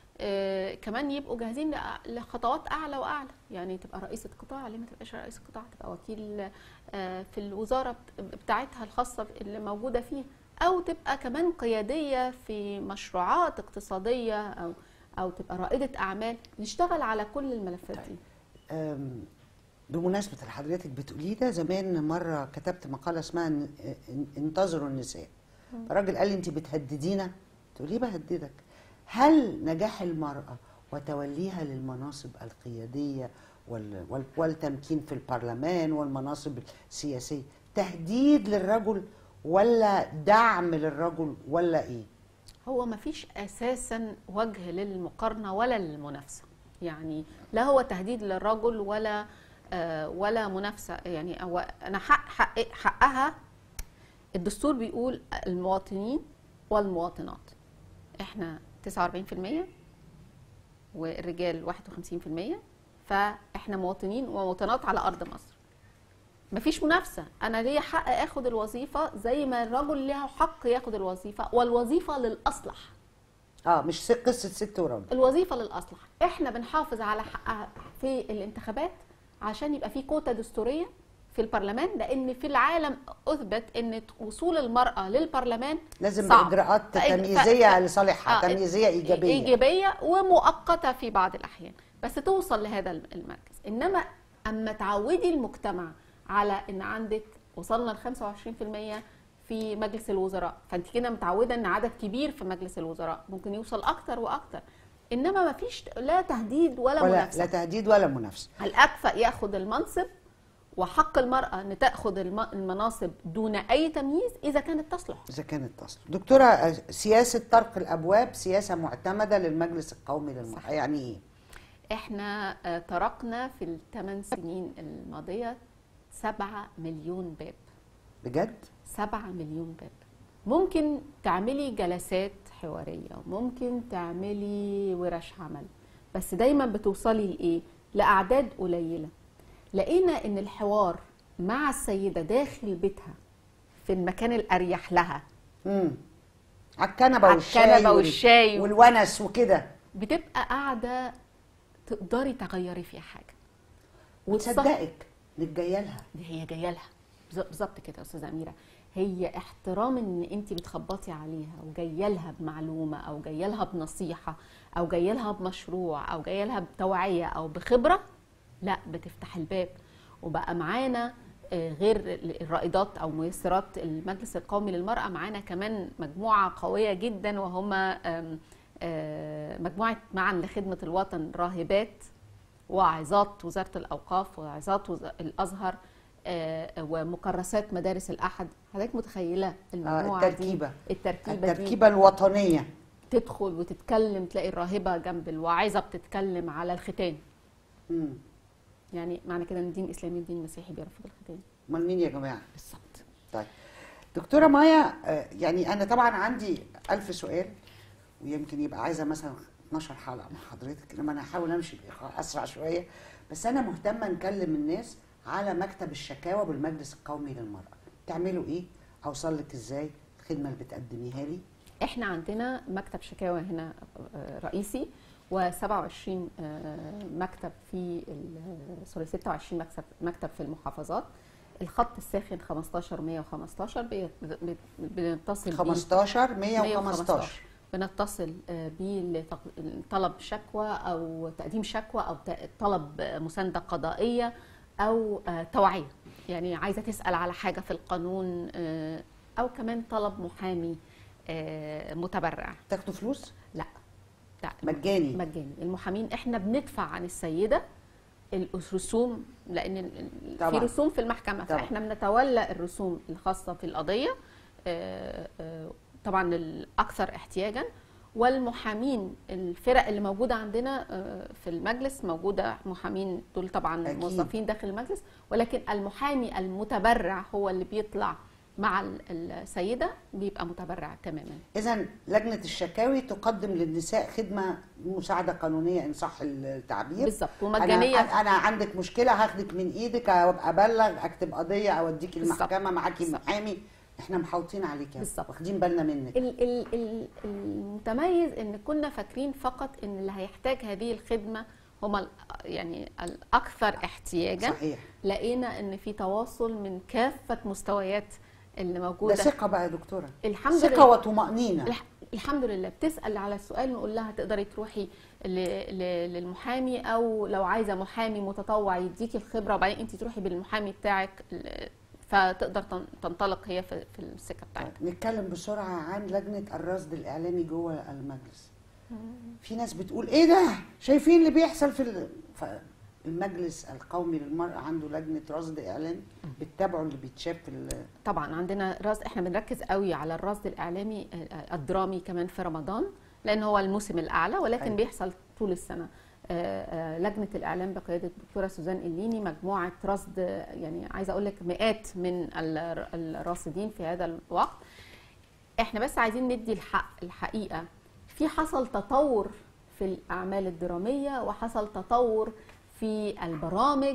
آه كمان يبقوا جاهزين لأ- لخطوات اعلى واعلى يعني تبقى رئيسه قطاع ليه ما تبقاش رئيسه قطاع تبقى وكيل آه في الوزاره بت- بتاعتها الخاصه اللي موجوده فيها او تبقى كمان قياديه في مشروعات اقتصاديه او او تبقى رائده اعمال نشتغل على كل الملفات دي أم، بمناسبة اللي حضرتك بتقوليه ده زمان مرة كتبت مقالة اسمها ان- ان- انتظروا النساء الراجل قال لي انت بتهددينا تقولي بهددك هل نجاح المرأة وتوليها للمناصب القيادية وال- وال- والتمكين في البرلمان والمناصب السياسية تهديد للرجل ولا دعم للرجل ولا ايه؟ هو ما فيش اساسا وجه للمقارنه ولا للمنافسه يعني لا هو تهديد للرجل ولا آه ولا منافسه يعني هو انا حق, حق حقها الدستور بيقول المواطنين والمواطنات احنا 49% والرجال 51% فاحنا مواطنين ومواطنات على ارض مصر مفيش منافسه انا ليا حق اخد الوظيفه زي ما الرجل ليه حق ياخد الوظيفه والوظيفه للاصلح اه مش س- قصة ست وراجل الوظيفه للاصلح احنا بنحافظ على حقها في الانتخابات عشان يبقى في كوتا دستوريه في البرلمان لان في العالم اثبت ان وصول المراه للبرلمان لازم صعب. باجراءات ف- ف- تمييزيه ف- لصالحها آه، تمييزيه ايجابيه ايجابيه ومؤقته في بعض الاحيان بس توصل لهذا المركز انما اما تعودي المجتمع على ان عندك وصلنا ل 25% في مجلس الوزراء فانت كده متعوده ان عدد كبير في مجلس الوزراء ممكن يوصل اكتر واكتر انما ما فيش لا تهديد ولا, ولا منافسه لا تهديد ولا منافسه الأكفأ ياخد المنصب وحق المرأة أن تأخذ الم- المناصب دون أي تمييز إذا كانت تصلح اذا كانت تصل دكتوره آه، سياسه طرق الابواب سياسه معتمده للمجلس القومي للمراه يعني ايه إحنا آه، طرقنا في الثمان سنين الماضية سبعة مليون باب بجد سبعة مليون باب ممكن تعملي جلسات حوارية ممكن تعملي ورش عمل بس دايما بتوصلي لإيه؟ لأعداد قليلة لقينا إن الحوار مع السيدة داخل بيتها في المكان الأريح لها امم على الكنبه على والشاي الكنبة وال- والشاي. والونس وكده بتبقى قاعدة تقدري تغيري فيها حاجة والصح- وتصدقك انك جايه لها دي هي جايه لها بز- بالظبط كده يا استاذه اميره هي احترام ان انت بتخبطي عليها وجايه لها بمعلومه او جايه لها بنصيحه او جايه لها بمشروع او جايه لها بتوعيه او بخبره لا بتفتح الباب وبقى معانا آه، غير ال- الرائدات او ميسرات المجلس القومي للمراه معانا كمان مجموعه قويه جدا وهم آم، آه، مجموعه معا لخدمه الوطن راهبات واعظات وزاره الاوقاف واعظات وز- الازهر آه، ومكرسات مدارس الاحد حضرتك متخيله المجموعه التركيبة. دي التركيبه, دي التركيبه الوطنيه تدخل وتتكلم تلاقي الراهبه جنب الواعظه بتتكلم على الختان امم يعني معنى كده ان الدين الاسلامي الدين المسيحي بيرفض الختان امال مين يا جماعه بالظبط طيب دكتوره مايا آه، يعني انا طبعا عندي ألف سؤال ويمكن يبقى عايزه مثلا 12 حلقه مع حضرتك انما انا هحاول امشي بإيقاع اسرع شويه بس انا مهتمه نكلم الناس على مكتب الشكاوى بالمجلس القومي للمراه تعملوا ايه اوصل لك ازاي الخدمه اللي بتقدميها لي احنا عندنا مكتب شكاوى هنا آه، رئيسي و27 مكتب في ال- سوري 26 مكتب مكتب في المحافظات الخط الساخن 15 115 بي- بي- بنتصل بيه 15 115 بنتصل آه، بيه لطلب شكوى او تقديم شكوى او ت- طلب آه، مسانده قضائيه او آه، توعيه يعني عايزه تسال على حاجه في القانون آه، او كمان طلب محامي آه، متبرع تاخدوا فلوس لا لا مجاني مجاني المحامين احنا بندفع عن السيده الرسوم لان ال- ال- في طبعاً. رسوم في المحكمه طبعاً. فاحنا بنتولى الرسوم الخاصه في القضيه آه، آه، طبعا الاكثر احتياجا والمحامين الفرق اللي موجوده عندنا آه، في المجلس موجوده محامين دول طبعا أكيد. موظفين داخل المجلس ولكن المحامي المتبرع هو اللي بيطلع مع ال- السيده بيبقى متبرع تماما اذا لجنه الشكاوي تقدم للنساء خدمه مساعده قانونيه ان صح التعبير بالظبط انا ومجانيه انا عندك مشكله هاخدك من ايدك ابقى ابلغ اكتب قضيه اوديكي بالظبط. المحكمه معاكي بالظبط. محامي احنا محاوطين عليك يعني بالظبط. واخدين بالنا منك ال- ال- ال- المتميز ان كنا فاكرين فقط ان اللي هيحتاج هذه الخدمه هم ال- يعني الاكثر احتياجا صحيح لقينا ان في تواصل من كافه مستويات اللي ده موجوده ثقه بقى يا دكتوره الحمد ثقه لله وطمانينه الح- الحمد لله بتسال على السؤال نقول لها تقدري تروحي ل- ل- للمحامي او لو عايزه محامي متطوع يديكي الخبره وبعدين انت تروحي بالمحامي بتاعك ل- فتقدر تن- تنطلق هي في في السكه بتاعتها طيب، نتكلم بسرعه عن لجنه الرصد الاعلامي جوه المجلس في ناس بتقول ايه ده شايفين اللي بيحصل في ال- ف- المجلس القومي للمرأة عنده لجنة رصد إعلامي بتتابعوا اللي بيتشاف في ال- طبعا عندنا رصد احنا بنركز قوي على الرصد الاعلامي آه، الدرامي كمان في رمضان لان هو الموسم الاعلى ولكن أيوة. بيحصل طول السنه آه، آه، لجنه الاعلام بقياده الدكتوره سوزان الليني مجموعه رصد آه، يعني عايزه اقول لك مئات من ال- الراصدين في هذا الوقت احنا بس عايزين ندي الحق الحقيقه في حصل تطور في الاعمال الدراميه وحصل تطور في البرامج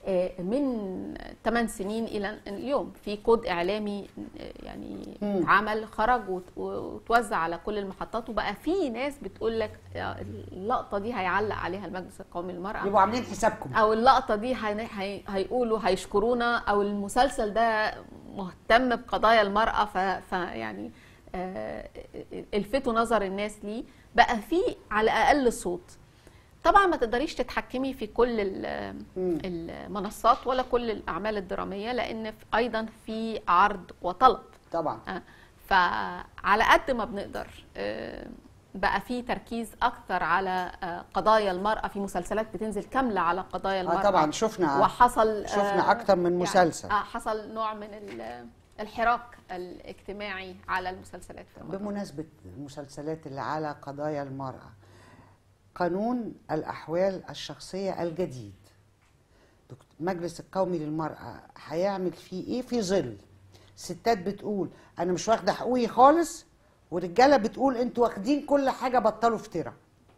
آه، من 8 سنين الى اليوم في كود اعلامي آه، يعني مم. عمل خرج وت- وتوزع على كل المحطات وبقى في ناس بتقول لك آه، اللقطه دي هيعلق عليها المجلس القومي للمراه يبقوا عاملين حسابكم او اللقطه دي هي هي هيقولوا هيشكرونا او المسلسل ده مهتم بقضايا المراه ف, ف يعني آه، الفتوا نظر الناس ليه بقى في على الاقل صوت طبعا ما تقدريش تتحكمي في كل ال- مم. المنصات ولا كل الاعمال الدراميه لان في- ايضا في عرض وطلب طبعا آه، فعلى قد ما بنقدر آه، بقى في تركيز اكثر على آه، قضايا المراه في مسلسلات بتنزل كامله على قضايا المراه اه طبعا شفنا وحصل شفنا أكتر من مسلسل. يعني آه حصل نوع من ال- الحراك الاجتماعي على المسلسلات في رمضان بمناسبة المسلسلات اللي على قضايا المرأة قانون الأحوال الشخصية الجديد دكت- مجلس القومي للمرأة هيعمل فيه إيه في ظل ستات بتقول أنا مش واخدة حقوقي خالص ورجالة بتقول أنتوا واخدين كل حاجة بطلوا افتراء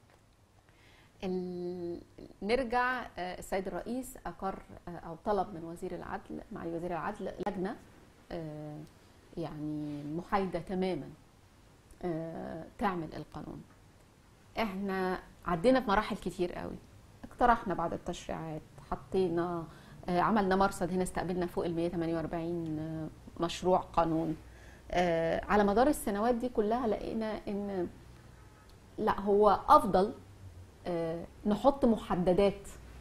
ال- نرجع آه، السيد الرئيس اقر آه، او طلب من وزير العدل معالي وزير العدل لجنه آه، يعني محايده تماما آه، تعمل القانون احنا عدينا بمراحل كتير قوي اقترحنا بعض التشريعات حطينا آه، عملنا مرصد هنا استقبلنا فوق ال 148 آه، مشروع قانون آه، على مدار السنوات دي كلها لقينا ان لا هو افضل آه، نحط محددات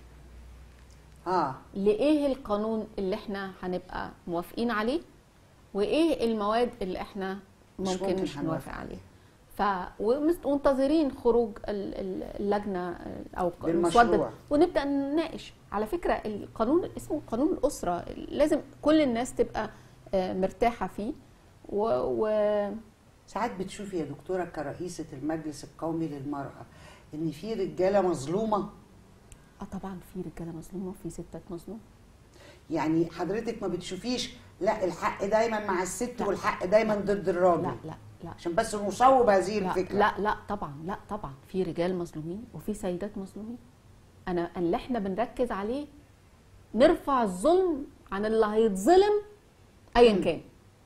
آه لايه القانون اللي احنا هنبقى موافقين عليه وايه المواد اللي احنا مش ممكن ممكن مش هنوافق. نوافق عليه ف ومنتظرين خروج ال- ال- اللجنه آه، او بالمشروع. المسوده ونبدا نناقش على فكره القانون اسمه قانون الاسره لازم كل الناس تبقى آه، مرتاحه فيه و, و... ساعات بتشوفي يا دكتورة كرئيسة المجلس القومي للمرأة إن في رجالة مظلومة اه طبعا في رجاله مظلومه وفي ستات مظلومه يعني حضرتك ما بتشوفيش لا الحق دايما مع الست لا. والحق دايما ضد الراجل لا لا لا عشان بس نصوب هذه لا الفكره لا لا طبعا لا طبعا في رجال مظلومين وفي سيدات مظلومين انا اللي احنا بنركز عليه نرفع الظلم عن اللي هيتظلم ايا كان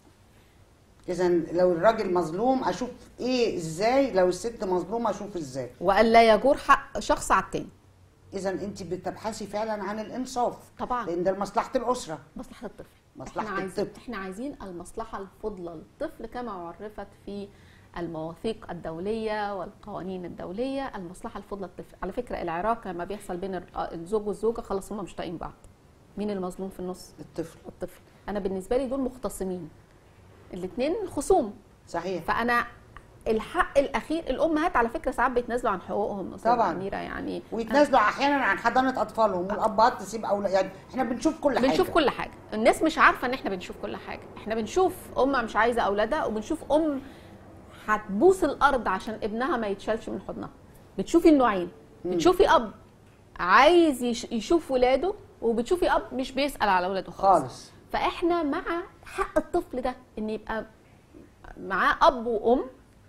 اذا لو الراجل مظلوم اشوف ايه ازاي لو الست مظلومه اشوف ازاي والا يجور حق شخص على التاني اذا انت بتبحثي فعلا عن الانصاف طبعا. لان ده لمصلحه الاسره مصلحه الطفل مصلحة احنا عايزين الطفل. احنا عايزين المصلحه الفضلى للطفل كما عرفت في المواثيق الدوليه والقوانين الدوليه المصلحه الفضلى للطفل على فكره العراك لما بيحصل بين الر- الزوج والزوجه خلاص هم مش طايقين بعض مين المظلوم في النص الطفل الطفل انا بالنسبه لي دول مختصمين الاثنين خصوم صحيح فانا الحق الاخير الامهات على فكره ساعات بيتنازلوا عن حقوقهم أستاذة طبعاً. اميره يعني ويتنازلوا احيانا عن حضانه اطفالهم والابهات تسيب اولاد يعني احنا بنشوف كل حاجه بنشوف كل حاجه الناس مش عارفه ان احنا بنشوف كل حاجه احنا بنشوف ام مش عايزه اولادها وبنشوف ام هتبوس الارض عشان ابنها ما يتشالش من حضنها بتشوفي النوعين بتشوفي اب عايز يش- يشوف ولاده وبتشوفي اب مش بيسال على ولاده خالص, خالص. فاحنا مع حق الطفل ده ان يبقى معاه اب وام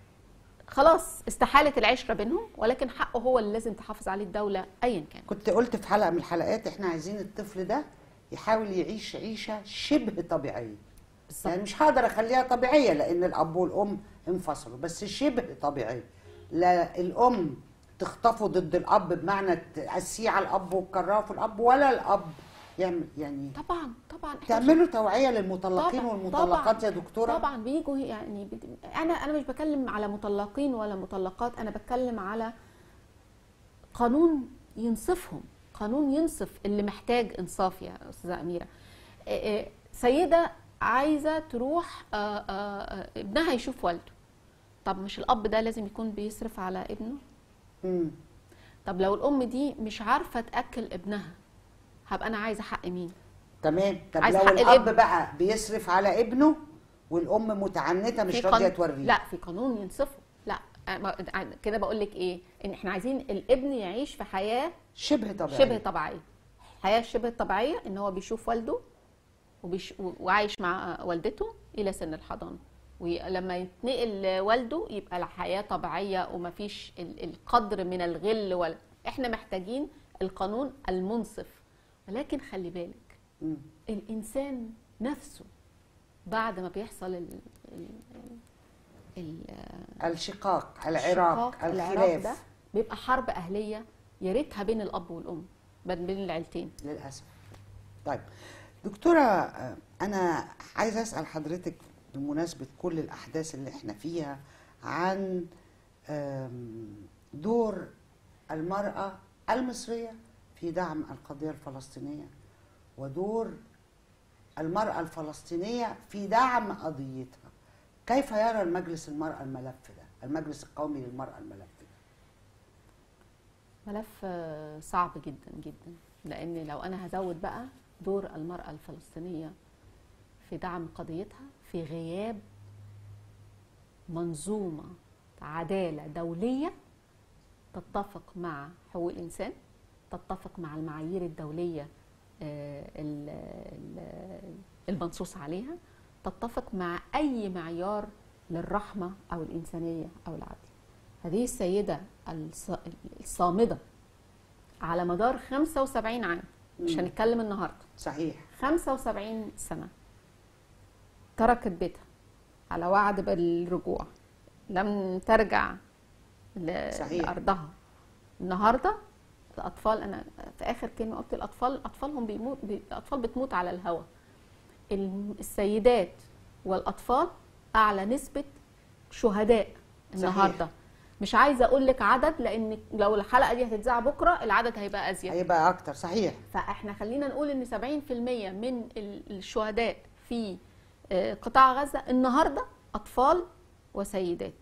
خلاص استحالت العشره بينهم ولكن حقه هو اللي لازم تحافظ عليه الدوله ايا كان كنت قلت في حلقه من الحلقات احنا عايزين الطفل ده يحاول يعيش عيشه شبه طبيعيه بالظبط. يعني مش هقدر اخليها طبيعيه لان الاب والام انفصلوا بس شبه طبيعيه لا الام تخطفه ضد الاب بمعنى تقسيه على الاب وتكرهه في الاب ولا الاب يعمل يعني طبعا طبعا إحنا تعملوا توعيه للمطلقين طبعاً، والمطلقات طبعاً، يا دكتوره طبعا بيجوا يعني بت... انا انا مش بتكلم على مطلقين ولا مطلقات انا بتكلم على قانون ينصفهم قانون ينصف اللي محتاج انصاف يا استاذه اميره إيه إيه، سيده عايزه تروح آه، آه، آه، ابنها يشوف والده طب مش الاب ده لازم يكون بيصرف على ابنه مم. طب لو الام دي مش عارفه تاكل ابنها هبقى انا عايزه حق مين تمام طب عايز لو حق الاب الابن. بقى بيصرف على ابنه والام متعنته مش في راضيه قانون- توريه لا في قانون ينصفه لا أنا- كده بقول لك ايه ان احنا عايزين الابن يعيش في حياه شبه طبيعيه شبه طبيعيه الحياه الشبه الطبيعيه ان هو بيشوف والده وبيش وعايش مع والدته الى سن الحضانه ولما يتنقل والده يبقى الحياه طبيعيه ومفيش ال- القدر من الغل ولا احنا محتاجين القانون المنصف ولكن خلي بالك مم. الانسان نفسه بعد ما بيحصل ال ال ال الشقاق العراق الشقاق، العراق ده الخلاف بيبقى حرب اهليه يا ريتها بين الاب والام بين بين العيلتين للاسف طيب دكتوره آه، انا عايزه اسال حضرتك بمناسبه كل الاحداث اللي احنا فيها عن آم، دور المراه المصريه في دعم القضيه الفلسطينيه ودور المراه الفلسطينيه في دعم قضيتها كيف يرى المجلس المراه الملف ده المجلس القومي للمراه الملف ده ملف آه، صعب جدا جدا لان لو انا هزود بقى دور المراه الفلسطينيه في دعم قضيتها في غياب منظومه عداله دوليه تتفق مع حقوق الانسان تتفق مع المعايير الدوليه آه، ال- ال- المنصوص عليها تتفق مع اي معيار للرحمه او الانسانيه او العدل هذه السيده الص- الصامده على مدار 75 عام مش مم. هنتكلم النهارده صحيح 75 سنة تركت بيتها على وعد بالرجوع لم ترجع ل- صحيح. لأرضها النهاردة الأطفال أنا في آخر كلمة قلت الأطفال أطفالهم بيموت بي- الأطفال بتموت على الهوى الم- السيدات والأطفال أعلى نسبة شهداء النهاردة مش عايزة أقول لك عدد لأن لو الحلقة دي هتتذاع بكرة العدد هيبقى أزيد هيبقى اكتر صحيح فاحنا خلينا نقول ان 70% من ال- الشهداء في آه، قطاع غزه النهارده اطفال وسيدات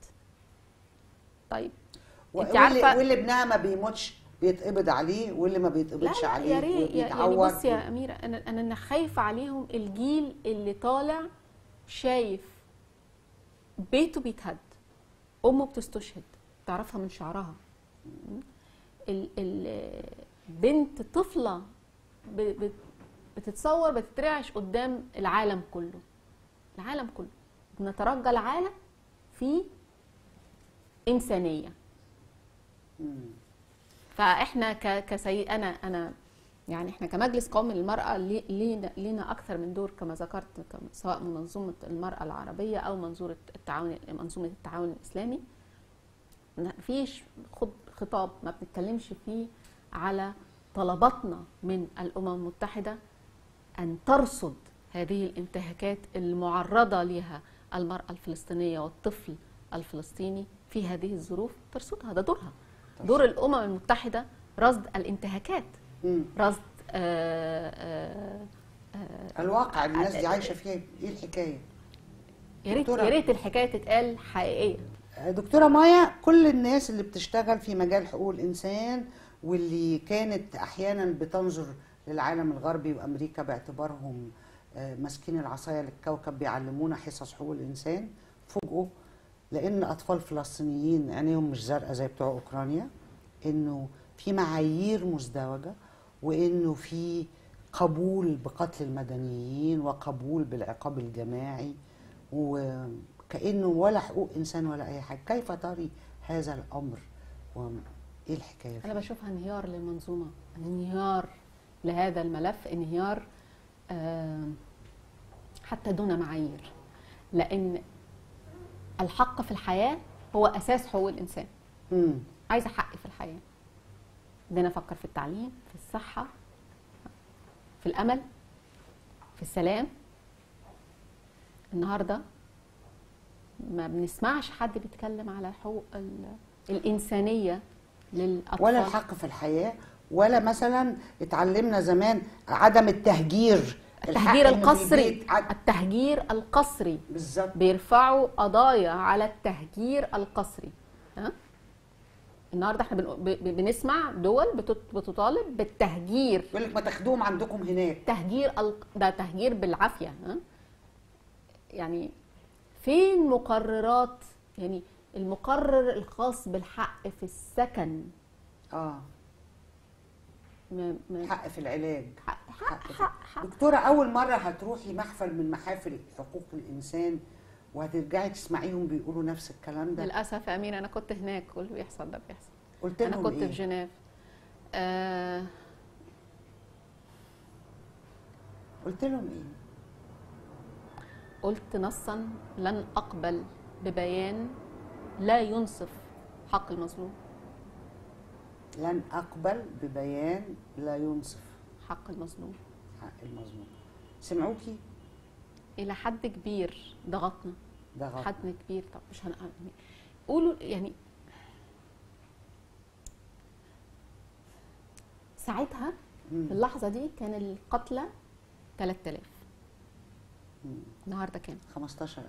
طيب انت واللي, عارفه واللي ابنها ما بيموتش بيتقبض عليه واللي ما لا بيتقبضش لا عليه يا ريت يا- يعني وبيتعور بصي يا اميره انا انا أنا خايفه عليهم الجيل اللي طالع شايف بيته بيتهد امه بتستشهد تعرفها من شعرها ال ال بنت طفله ب- ب- بتتصور بتترعش قدام العالم كله العالم كله بنترجى العالم في انسانيه مم. فاحنا ك كسي انا انا يعني احنا كمجلس قومي للمراه لي- لينا لينا اكثر من دور كما ذكرت كم- سواء من منظومه المراه العربيه او منظومه التعاون منظومه التعاون الاسلامي مفيش خط- خطاب ما بنتكلمش فيه على طلباتنا من الامم المتحده ان ترصد هذه الانتهاكات المعرضه لها المراه الفلسطينيه والطفل الفلسطيني في هذه الظروف ترصدها ده دورها دور الامم المتحده رصد الانتهاكات مم. رصد آه، آه، آه، الواقع اللي الناس دي عايشه فيه ايه الحكايه يا ريت دكتورة. يا ريت الحكايه تتقال حقيقيه دكتوره مايا كل الناس اللي بتشتغل في مجال حقوق الانسان واللي كانت احيانا بتنظر للعالم الغربي وامريكا باعتبارهم آه، ماسكين العصايه للكوكب بيعلمونا حصص حقوق الانسان فوجئوا لان اطفال فلسطينيين عينيهم مش زرقاء زي بتوع اوكرانيا انه في معايير مزدوجه وانه في قبول بقتل المدنيين وقبول بالعقاب الجماعي وكانه ولا حقوق انسان ولا اي حاجه كيف تري هذا الامر وايه الحكايه انا فيه؟ بشوفها انهيار للمنظومه انهيار لهذا الملف انهيار آه، حتى دون معايير لان الحق في الحياه هو اساس حقوق الانسان مم. عايزه حقي في الحياه ان انا افكر في التعليم في الصحه في الامل في السلام النهارده ما بنسمعش حد بيتكلم على حقوق ال- الانسانيه للاطفال ولا الحق في الحياه ولا مثلا اتعلمنا زمان عدم التهجير التهجير الحق إنه في القسري البيت عد- التهجير القسري بالظبط بيرفعوا قضايا على التهجير القسري ها النهارده احنا بن- ب- ب- بنسمع دول بتط- بتطالب بالتهجير يقول لك ما تاخدوهم عندكم هناك تهجير ال- ده تهجير بالعافيه ها يعني فين مقررات يعني المقرر الخاص بالحق في السكن اه م- م- حق في العلاج حق حق حق في- حق, حق. دكتورة أول مرة هتروحي محفل من محافل حقوق الإنسان وهترجعي تسمعيهم بيقولوا نفس الكلام ده للاسف يا امير انا كنت هناك واللي بيحصل ده بيحصل قلت انا لهم كنت إيه؟ في جنيف آه قلت لهم ايه قلت نصا لن اقبل ببيان لا ينصف حق المظلوم لن اقبل ببيان لا ينصف حق المظلوم حق المظلوم سمعوكي الى حد كبير ضغطنا ده غلط حد كبير طب مش هن... قولوا يعني ساعتها مم. في اللحظه دي كان القتلى 3000 النهارده كام 15000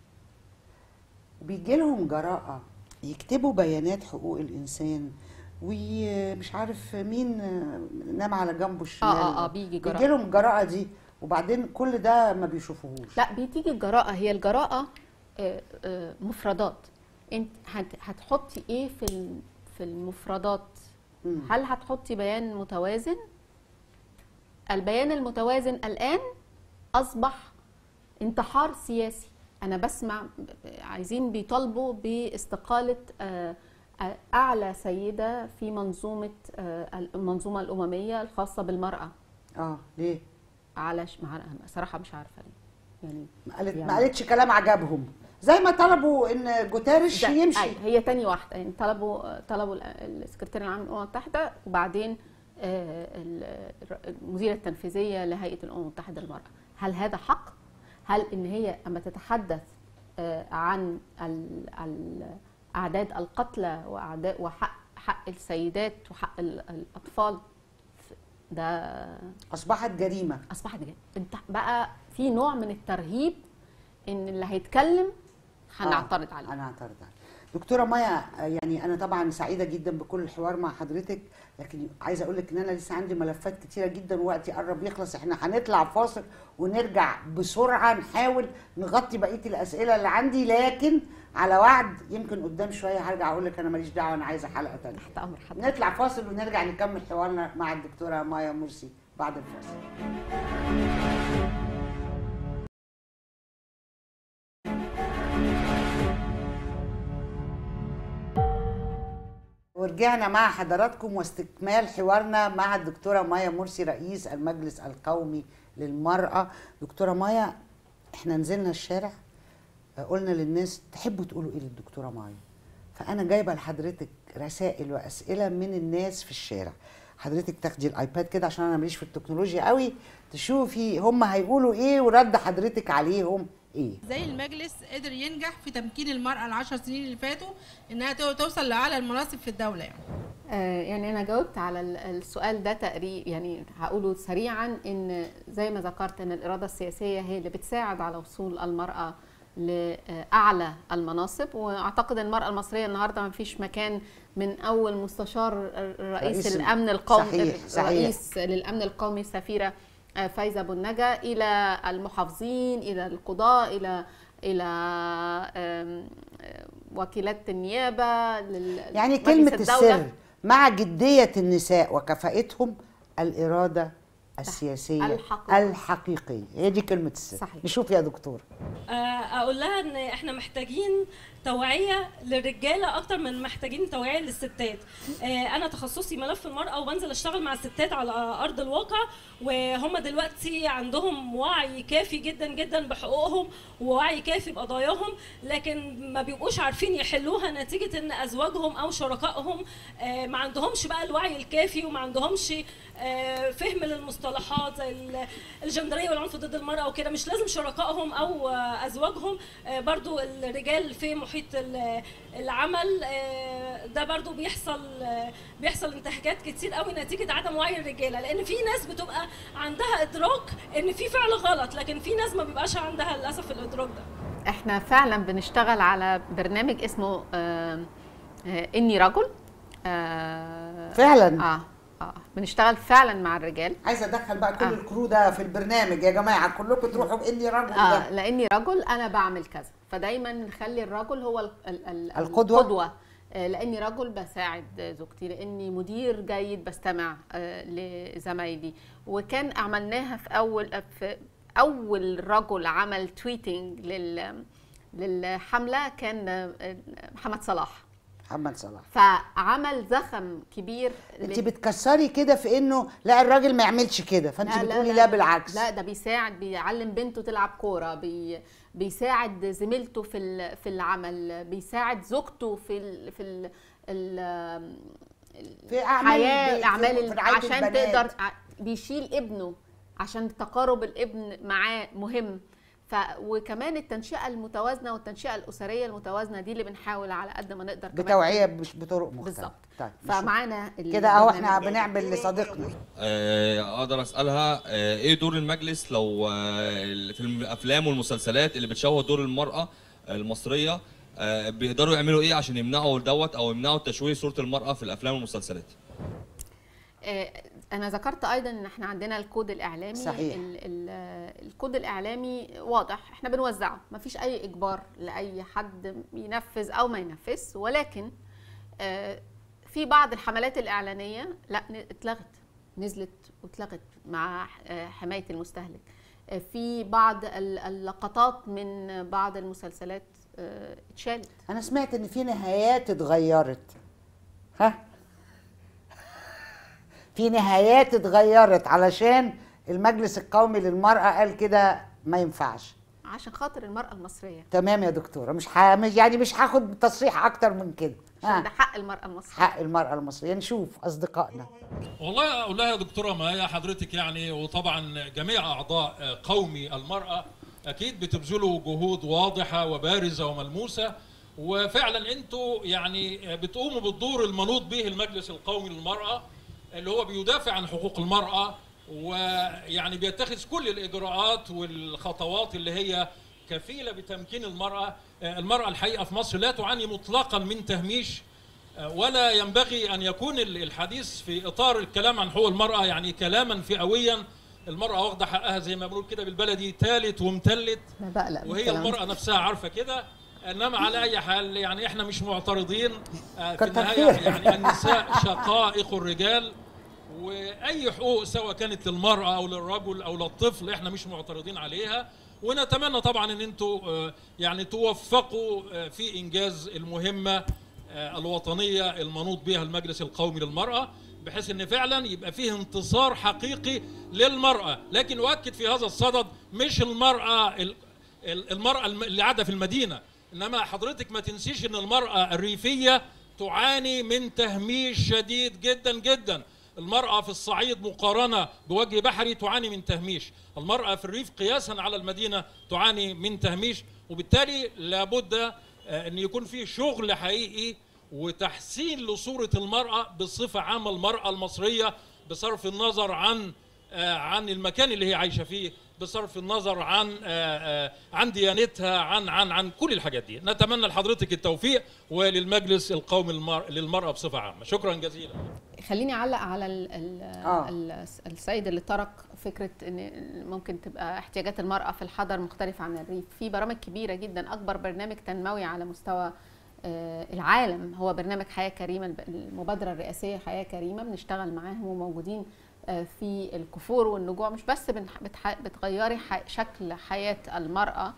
وبيجي لهم جراءة يكتبوا بيانات حقوق الإنسان ومش عارف مين نام على جنبه الشمال اه اه بيجي جراءة. بيجي لهم الجراءة دي وبعدين كل ده ما بيشوفوهوش لا بتيجي الجراءة هي الجراءة آه، آه، مفردات انت هت- هتحطي ايه في ال- في المفردات مم. هل هتحطي بيان متوازن البيان المتوازن الآن أصبح انتحار سياسي أنا بسمع عايزين بيطالبوا باستقالة آه، آه، أعلى سيدة في منظومة آه، المنظومة الأممية الخاصة بالمرأة اه ليه؟ على ش- مع- صراحة مش عارفة ليه يعني ما قالت يعني- ما قالتش كلام عجبهم زي ما طلبوا ان جوتيريش ده- يمشي أيوة هي تاني واحده يعني طلبوا طلبوا ال- السكرتير العام للامم المتحده وبعدين آه، ال- المديره التنفيذيه لهيئه الامم المتحده للمراه هل هذا حق هل ان هي اما تتحدث آه، عن ال- ال- اعداد القتلى واعداد وحق حق السيدات وحق ال- الاطفال ده اصبحت جريمه اصبحت جد انت بقى في نوع من الترهيب ان اللي هيتكلم هنعترض آه، عليه انا اعترض عليه دكتوره مايا يعني انا طبعا سعيده جدا بكل الحوار مع حضرتك لكن عايزه اقول لك ان انا لسه عندي ملفات كتيره جدا ووقتي قرب يخلص احنا هنطلع فاصل ونرجع بسرعه نحاول نغطي بقيه الاسئله اللي عندي لكن على وعد يمكن قدام شويه هرجع اقول لك انا ماليش دعوه انا عايزه حلقه ثانيه تحت امر حضرتك نطلع فاصل ونرجع نكمل حوارنا مع الدكتوره مايا مرسي بعد الفاصل ورجعنا مع حضراتكم واستكمال حوارنا مع الدكتوره مايا مرسي رئيس المجلس القومي للمراه دكتوره مايا احنا نزلنا الشارع قلنا للناس تحبوا تقولوا ايه للدكتوره مايا فانا جايبه لحضرتك رسائل واسئله من الناس في الشارع حضرتك تاخدي الايباد كده عشان انا ماليش في التكنولوجيا قوي تشوفي هم هيقولوا ايه ورد حضرتك عليهم ايه ازاي المجلس قدر ينجح في تمكين المرأة العشر سنين اللي فاتوا انها تو- توصل لأعلى المناصب في الدولة يعني آه، يعني انا جاوبت على ال- السؤال ده تقريبا يعني هقوله سريعا ان زي ما ذكرت ان الاراده السياسيه هي اللي بتساعد على وصول المراه لاعلى المناصب واعتقد ان المراه المصريه النهارده ما فيش مكان من اول مستشار رئيس, رئيس ال- الامن القومي صحيح، صحيح. رئيس للامن القومي السفيره آه، فايزه بنجا الى المحافظين الى القضاء الى الى آم، آه، وكيلات النيابه لل- يعني مجلس كلمة الدولة. السر مع جدية النساء وكفاءتهم الإرادة السياسية الحقيقية. الحقيقية هي دي كلمة السر صحيح. نشوف يا دكتور آه، اقول لها ان احنا محتاجين توعيه للرجاله اكتر من محتاجين توعيه للستات آه، انا تخصصي ملف المراه وبنزل اشتغل مع الستات على ارض الواقع وهم دلوقتي عندهم وعي كافي جدا جدا بحقوقهم ووعي كافي بقضاياهم لكن ما بيبقوش عارفين يحلوها نتيجه ان ازواجهم او شركائهم آه، ما عندهمش بقى الوعي الكافي وما عندهمش آه، فهم للمصطلحات زي ال- الجندريه والعنف ضد المراه وكده مش لازم شركائهم او آه، ازواجهم آه، برضو الرجال في محيط ال- العمل آه، ده برضو بيحصل آه، بيحصل انتهاكات كتير قوي نتيجه عدم وعي الرجاله لان في ناس بتبقى عندها ادراك ان في فعل غلط لكن في ناس ما بيبقاش عندها للاسف الادراك ده احنا فعلا بنشتغل على برنامج اسمه آه، آه، اني رجل آه، فعلا اه اه بنشتغل فعلا مع الرجال عايزة أدخل بقى كل آه. الكرو ده في البرنامج يا جماعة كلكم تروحوا بإني رجل اه ده لاني رجل انا بعمل كذا فدايما نخلي الرجل هو ال ال ال القدوة؟ القدوة آه، لاني رجل بساعد زوجتي لاني مدير جيد بستمع آه، لزمايلي وكان عملناها في اول في اول رجل عمل تويتنج لل للحمله كان آه، محمد صلاح محمد صلاح فعمل زخم كبير انت بتكسري كده في انه لا الراجل ما يعملش كده فانت بتقولي لا, بالعكس لا ده بيساعد بيعلم بنته تلعب كوره بي بيساعد زميلته في ال- في العمل بيساعد زوجته في ال في ال ال في أعمال الحياه البيت، اعمال في ال- رعاية عشان البنات. تقدر ع- بيشيل ابنه عشان تقارب الابن معاه مهم ف وكمان التنشئه المتوازنه والتنشئه الاسريه المتوازنه دي اللي بنحاول على قد ما نقدر كمان بتوعيه مش بطرق مختلفه بالظبط. طيب فمعانا ال- كده اهو احنا البرنامج. بنعمل لصديقنا آه، اقدر اسالها آه، ايه دور المجلس لو آه، في الافلام والمسلسلات اللي بتشوه دور المراه المصريه آه، بيقدروا يعملوا ايه عشان يمنعوا دوت او يمنعوا تشويه صوره المراه في الافلام والمسلسلات آه، انا ذكرت ايضا ان احنا عندنا الكود الاعلامي صحيح. ال ال الكود الاعلامي واضح احنا بنوزعه ما فيش اي اجبار لاي حد ينفذ او ما ينفذ ولكن آه، في بعض الحملات الاعلانيه لا ن- اتلغت نزلت واتلغت مع آه، حمايه المستهلك آه، في بعض ال- اللقطات من بعض المسلسلات آه، اتشالت انا سمعت ان في نهايات اتغيرت ها في نهايات اتغيرت علشان المجلس القومي للمرأة قال كده ما ينفعش عشان خاطر المراه المصريه تمام يا دكتورة مش ح... مش- يعني مش هاخد تصريح اكتر من كده عشان ده ها حق المراه المصريه حق المرأة المصرية نشوف اصدقائنا والله اقول لها يا دكتوره مايا حضرتك يعني وطبعا جميع اعضاء قومي المراه اكيد بتبذلوا جهود واضحه وبارزه وملموسه وفعلا انتوا يعني بتقوموا بالدور المنوط به المجلس القومي للمراه اللي هو بيدافع عن حقوق المراه ويعني بيتخذ كل الاجراءات والخطوات اللي هي كفيله بتمكين المراه المراه الحقيقه في مصر لا تعاني مطلقا من تهميش ولا ينبغي ان يكون الحديث في اطار الكلام عن حقوق المراه يعني كلاما فئويا المراه واخده حقها زي ما بنقول كده بالبلدي تالت ومتلت انا بقلق من وهي الكلام ده. المراه نفسها عارفه كده انما على اي حال يعني احنا مش معترضين آه، في كتر النهايه خيرك. يعني النساء شقائق الرجال واي حقوق سواء كانت للمراه او للرجل او للطفل احنا مش معترضين عليها ونتمنى طبعا ان انتوا آه، يعني توفقوا آه، في انجاز المهمه آه، الوطنيه المنوط بها المجلس القومي للمراه بحيث ان فعلا يبقى فيه انتصار حقيقي للمراه لكن اؤكد في هذا الصدد مش المراه ال- ال- المراه الم- اللي قاعده في المدينه انما حضرتك ما تنسيش ان المراه الريفيه تعاني من تهميش شديد جدا جدا المرأة في الصعيد مقارنة بوجه بحري تعاني من تهميش المرأة في الريف قياسا على المدينة تعاني من تهميش وبالتالي لابد آه، أن يكون في شغل حقيقي وتحسين لصورة المرأة بصفة عامة المرأة المصرية بصرف النظر عن آه، عن المكان اللي هي عايشة فيه بصرف النظر عن آه، آه، عن ديانتها عن عن عن كل الحاجات دي نتمنى لحضرتك التوفيق وللمجلس القومي للمر- للمرأة بصفة عامة شكرا جزيلا خليني اعلق على ال ال آه. ال السيد اللي ترك فكره ان ممكن تبقى احتياجات المراه في الحضر مختلفه عن الريف في برامج كبيره جدا اكبر برنامج تنموي على مستوى آه، العالم هو برنامج حياه كريمه الب- المبادره الرئاسيه حياه كريمه بنشتغل معاهم وموجودين آه، في الكفور والنجوع مش بس بنح- بتح- بتغيري ح- شكل حياه المراه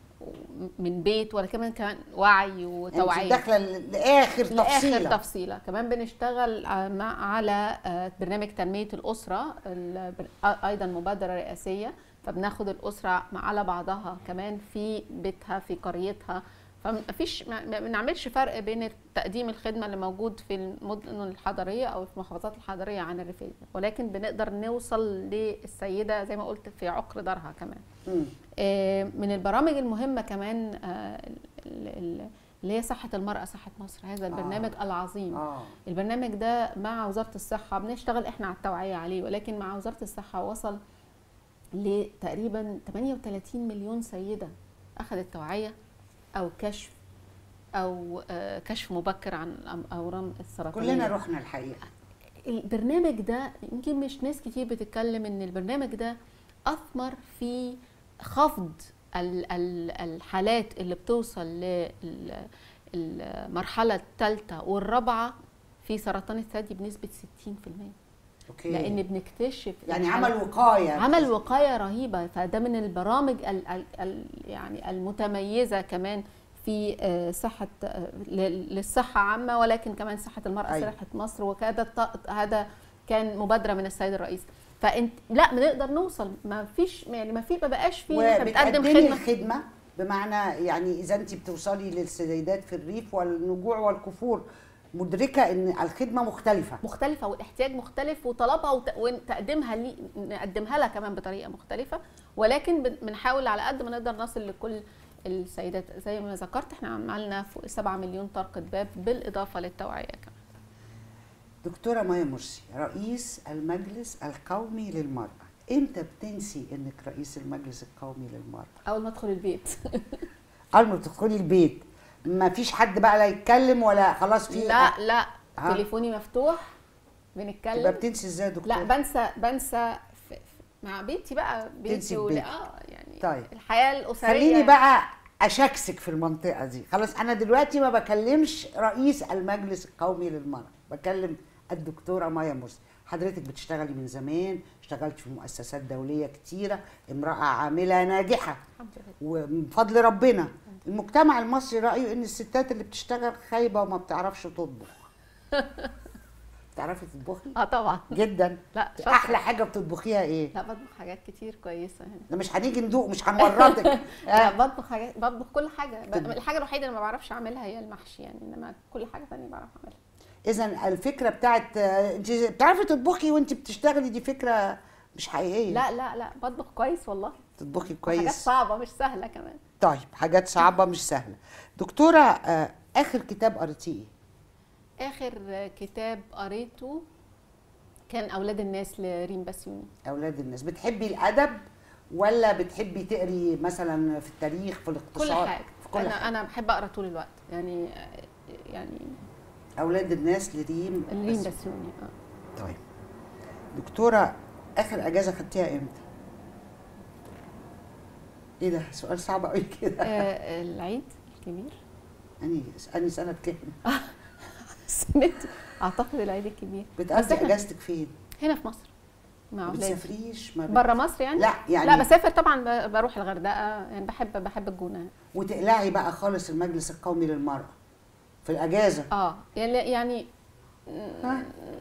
من بيت ولا كمان كمان وعي انت وتوعيه داخله ل- لاخر لاخر تفصيله تفصيله كمان بنشتغل ع- مع على آه، برنامج تنميه الاسره ال- بر- آه، ايضا مبادره رئاسيه فبناخد الاسره مع- على بعضها كمان في بيتها في قريتها فمفيش ما ما بنعملش فرق بين تقديم الخدمه اللي موجود في المدن الحضريه او في المحافظات الحضريه عن الريفيه ولكن بنقدر نوصل للسيده زي ما قلت في عقر دارها كمان مم. آه، من البرامج المهمه كمان آه، ال- ال- اللي هي صحه المراه صحه مصر هذا البرنامج آه. العظيم اه البرنامج ده مع وزاره الصحه بنشتغل احنا على التوعيه عليه ولكن مع وزاره الصحه وصل لتقريبا 38 مليون سيده اخذت توعيه او كشف او آه، كشف مبكر عن الأم- اورام السرطانيه كلنا رحنا الحقيقه البرنامج ده يمكن مش ناس كتير بتتكلم ان البرنامج ده اثمر في خفض ال- ال- الحالات اللي بتوصل للمرحله الثالثه والرابعه في سرطان الثدي بنسبه 60% اوكي لان بنكتشف يعني الحالات- عمل وقايه عمل وقايه رهيبه فده من البرامج ال ال ال يعني المتميزه كمان في آه، صحه آه، ل- للصحه عامه ولكن كمان صحه المراه أيوة. صحه مصر وكذا الط- هذا كان مبادره من السيد الرئيس فانت لا بنقدر نوصل ما فيش يعني ما في ما بقاش في إن إحنا بنقدم وبتقدمي خدمه الخدمه بمعنى يعني اذا انت بتوصلي للسيدات في الريف والنجوع والكفور مدركه ان الخدمه مختلفه مختلفة والاحتياج مختلف وطلبها وت- وتقديمها لي نقدمها لها كمان بطريقة مختلفة ولكن بن- بنحاول على قد ما نقدر نصل لكل السيدات زي ما ذكرت احنا عملنا فوق 7 مليون طرقة باب بالإضافة للتوعية كمان دكتوره مايا مرسي رئيس المجلس القومي للمراه امتى بتنسي انك رئيس المجلس القومي للمراه أول ما أدخل البيت اول ما بتدخلي البيت ما فيش حد بقى لا يتكلم ولا خلاص في لا لا ها؟ تليفوني مفتوح يبقى بنتكلم بتنسي ازاي يا دكتور لا بنسى بنسى في في- مع بيتي بقى تنسي بيتي ولا البيت. اه يعني طيب الحياة الأسرية خليني بقى اشكسك في المنطقه دي خلاص انا دلوقتي ما بكلمش رئيس المجلس القومي للمراه بكلم الدكتوره مايا مرسي حضرتك بتشتغلي من زمان اشتغلت في مؤسسات دوليه كتيره امراه عامله ناجحه الحمد لله ومن فضل ربنا المجتمع المصري رايه ان الستات اللي بتشتغل خايبه وما بتعرفش تطبخ بتعرفي تطبخي اه طبعا جدا لا شاطرة. احلى حاجه بتطبخيها ايه لا بطبخ حاجات كتير كويسة هنا ده مش هنيجي ندوق مش هنورطك لا آه. بطبخ حاجات بطبخ كل حاجه ب- طب- الحاجه الوحيده اللي ما بعرفش اعملها هي المحشي يعني انما كل حاجه ثانيه بعرف اعملها اذا الفكره بتاعت آه، انت بتعرفي تطبخي وانت بتشتغلي دي فكره مش حقيقيه لا لا لا بطبخ كويس والله تطبخي حاجات كويس صعبه مش سهله كمان طيب حاجات صعبه مش سهله دكتوره آه، اخر كتاب قريتيه ايه اخر كتاب قريته كان اولاد الناس لريم بسيوني اولاد الناس بتحبي الادب ولا بتحبي تقري مثلا في التاريخ في كل الاقتصاد حاجه في كل انا حاجه انا بحب اقرا طول الوقت يعني يعني اولاد الناس لريم ريم بس- بسيوني اه طيب دكتوره اخر اجازه خدتيها امتى ايه ده سؤال صعب قوي كده آه، العيد الكبير اني اني سنه كام سنة اعتقد العيد الكبير بس بتقضي إحنا اجازتك فين هنا في مصر مع ما اولادي بتسافريش ما بت... بره مصر يعني لا يعني لا بسافر طبعا ب- بروح الغردقه يعني بحب بحب الجونه وتقلعي بقى خالص المجلس القومي للمرأة في الأجازة اه يعني يعني ها؟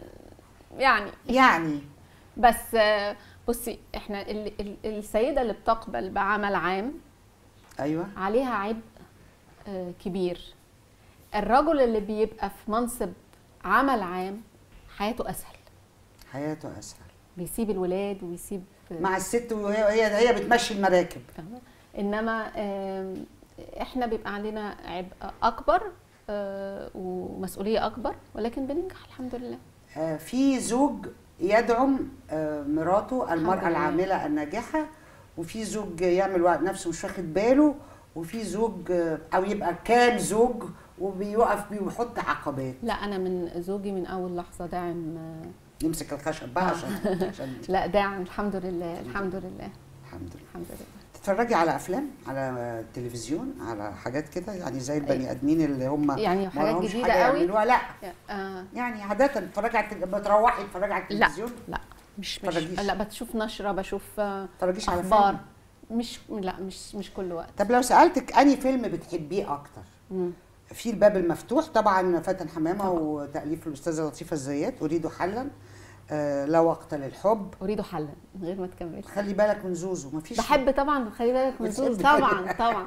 يعني يعني بس آه، بصي احنا ال ال السيده اللي بتقبل بعمل عام أيوة عليها عبء آه، كبير الرجل اللي بيبقى في منصب عمل عام حياته اسهل حياته أسهل بيسيب الولاد ويسيب مع الست وهي هي هي بتمشي المراكب فاهمة؟ انما آم، احنا بيبقى عندنا عبء اكبر آه، ومسؤوليه اكبر ولكن بننجح الحمد لله آه، في زوج يدعم آه، مراته المرأة لله. العاملة الناجحة وفي زوج يعمل وقت نفسه مش واخد باله وفي زوج آه، أو يبقى كان زوج وبيوقف بيحط عقبات لا انا من زوجي من اول لحظه داعم آه، يمسك الخشب بقى عشان عشان لا داعم الحمد لله الحمد لله الحمد لله الحمد لله تتفرجي على افلام على التلفزيون على حاجات كده يعني زي البني ادمين اللي هم يعني ما حاجات لهمش جديدة حاجة قوي؟ يعملوها لا آه يعني عاده تتفرجي على التل- بتروحي تتفرجي على لا التلفزيون لا مش مش تتفرجيش؟ لا بشوف نشره بشوف آه، تتفرجيش على اخبار فيلم مش لا مش مش كل وقت طب لو سالتك انهي فيلم بتحبيه اكتر مم. في الباب المفتوح طبعا فاتن حمامه وتاليف الاستاذه لطيفه الزيات اريد حلا آه لا وقت للحب اريد حلا من غير ما تكمل خلي بالك من زوزو مفيش بحب طبعا خلي بالك من بتحب زوز كده. طبعا طبعا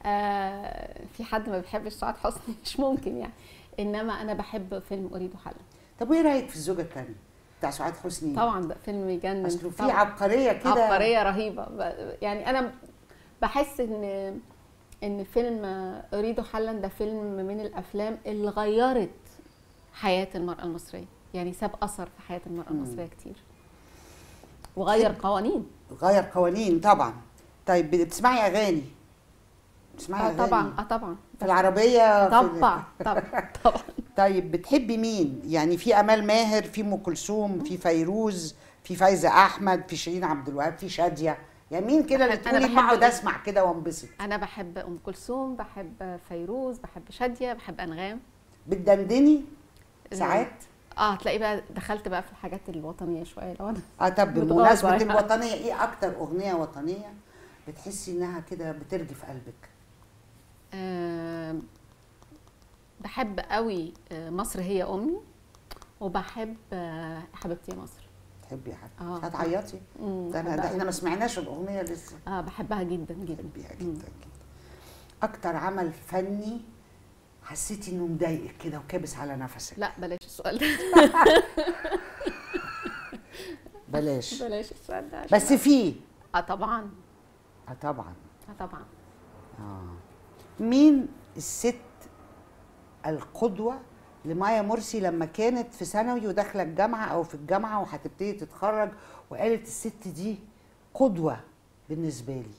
آه في حد ما بيحبش سعاد حسني مش ممكن يعني انما انا بحب فيلم اريد حلا طب وايه رايك في الزوجه الثانيه بتاع سعاد حسني طبعا ده فيلم يجنن اصله في طبعاً. عبقريه كده عبقريه رهيبه ب- يعني انا بحس ان ان فيلم اريد حلا ده فيلم من الافلام اللي غيرت حياه المراه المصريه يعني ساب اثر في حياه المراه المصريه كتير وغير قوانين غير قوانين طبعا طيب بتسمعي اغاني بتسمعي اه اغاني طبعا اه طبعا في العربيه في ال- طبعا طبعا طبعا طيب بتحبي مين يعني في امال ماهر في ام كلثوم في فيروز في فايزه احمد في شيرين عبد الوهاب في شاديه يعني مين كده اللي بحب- أنا تقولي بحب بقعد أم- اسمع كده وانبسط انا بحب ام كلثوم بحب فيروز بحب شاديه بحب انغام بتدندني ساعات اه تلاقي بقى دخلت بقى في الحاجات الوطنيه شويه لو انا اه طب متغاظة بمناسبه يعني. الوطنيه ايه اكتر اغنيه وطنيه بتحسي انها كده بترجف قلبك آه، بحب قوي آه، مصر هي امي وبحب آه، حبيبتي يا مصر تحبي يا حبيبتي اه هتعيطي مم، ده, أنا- بحبها ده احنا ما أوي. سمعناش الاغنيه لسه اه بحبها جدا جدا بحبيها جدا جدا اكتر عمل فني حسيتي انه مضايقك كده وكابس على نفسك لا بلاش السؤال ده بلاش بلاش السؤال ده عشان بس في اه طبعا اه طبعا اه طبعا اه مين الست القدوه لمايا مرسي لما كانت في ثانوي وداخله الجامعه او في الجامعه وهتبتدي تتخرج وقالت الست دي قدوه بالنسبه لي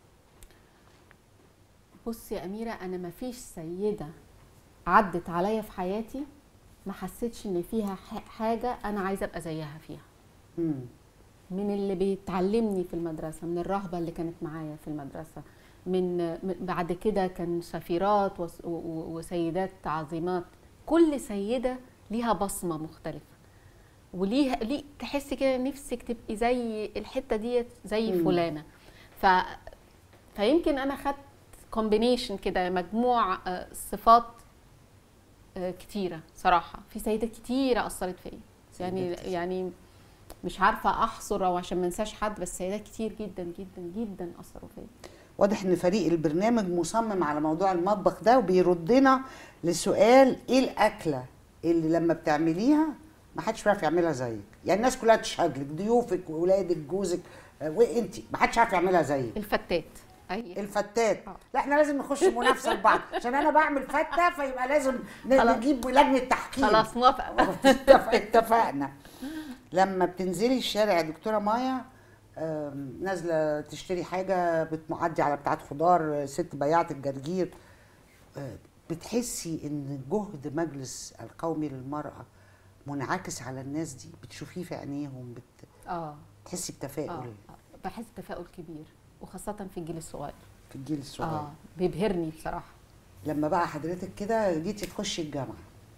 بصي يا أميرة أنا ما فيش سيدة عدت عليا في حياتي ما حسيتش إن فيها ح- حاجة أنا عايزة أبقى زيها فيها مم. من اللي بيتعلمني في المدرسة من الرهبة اللي كانت معايا في المدرسة من من- بعد كده كان سفيرات وس- و- و- وسيدات عظيمات كل سيدة ليها بصمة مختلفة وليها ليه تحسي كده نفسك تبقي زي الحتة ديت زي مم. فلانة ف فيمكن أنا خدت كومبينيشن كده مجموع آه، صفات آه، كتيرة صراحة في سيدات كتيرة أثرت فيا يعني سيدات كتير. يعني مش عارفة أحصر أو عشان ما انساش حد بس سيدات كتير جدا جدا جدا أثروا فيا واضح ان فريق البرنامج مصمم على موضوع المطبخ ده وبيردنا لسؤال ايه الاكله اللي لما بتعمليها ما حدش بيعرف يعملها زيك يعني الناس كلها تشهد لك ضيوفك واولادك جوزك آه، وانت ما حدش عارف يعملها زيك الفتات أي الفتات لا احنا لازم نخش منافسه لبعض عشان انا بعمل فته فيبقى لازم ن- خلاص. نجيب لجنه تحكيم خلاص موافقة اتفق- اتفقنا لما بتنزلي الشارع يا دكتوره مايا آم، نازله تشتري حاجه بتعدي على بتاعه خضار آه، ست بياعه الجرجير آه، بتحسي ان جهد مجلس القومي للمراه منعكس على الناس دي بتشوفيه في عينيهم بت... اه تحسي اه بتفاؤل آه. بحس تفاؤل كبير وخاصة في الجيل الصغير في الجيل الصغير اه بيبهرني بصراحة لما بقى حضرتك كده جيتي تخشي الجامعه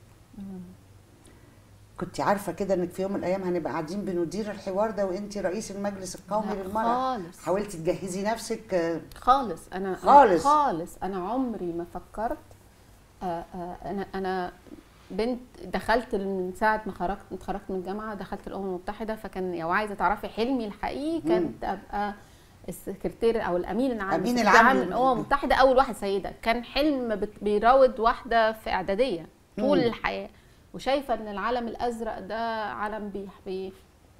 كنت عارفه كده انك في يوم من الايام هنبقى قاعدين بندير الحوار ده وانت رئيس المجلس القومي لا للمراه خالص. حاولتي تجهزي نفسك آه، خالص انا خالص. أنا خالص انا عمري ما فكرت آه، آه، انا انا بنت دخلت من ساعه ما خرجت اتخرجت من الجامعه دخلت الامم المتحده فكان لو عايزه تعرفي حلمي الحقيقي كانت ابقى السكرتير او الامين العام أمين السكرتير العام العام للامم المتحده اول واحده سيده كان حلم بت- بيراود واحده في اعداديه طول مم. الحياه وشايفه ان العلم الازرق ده علم بيح بي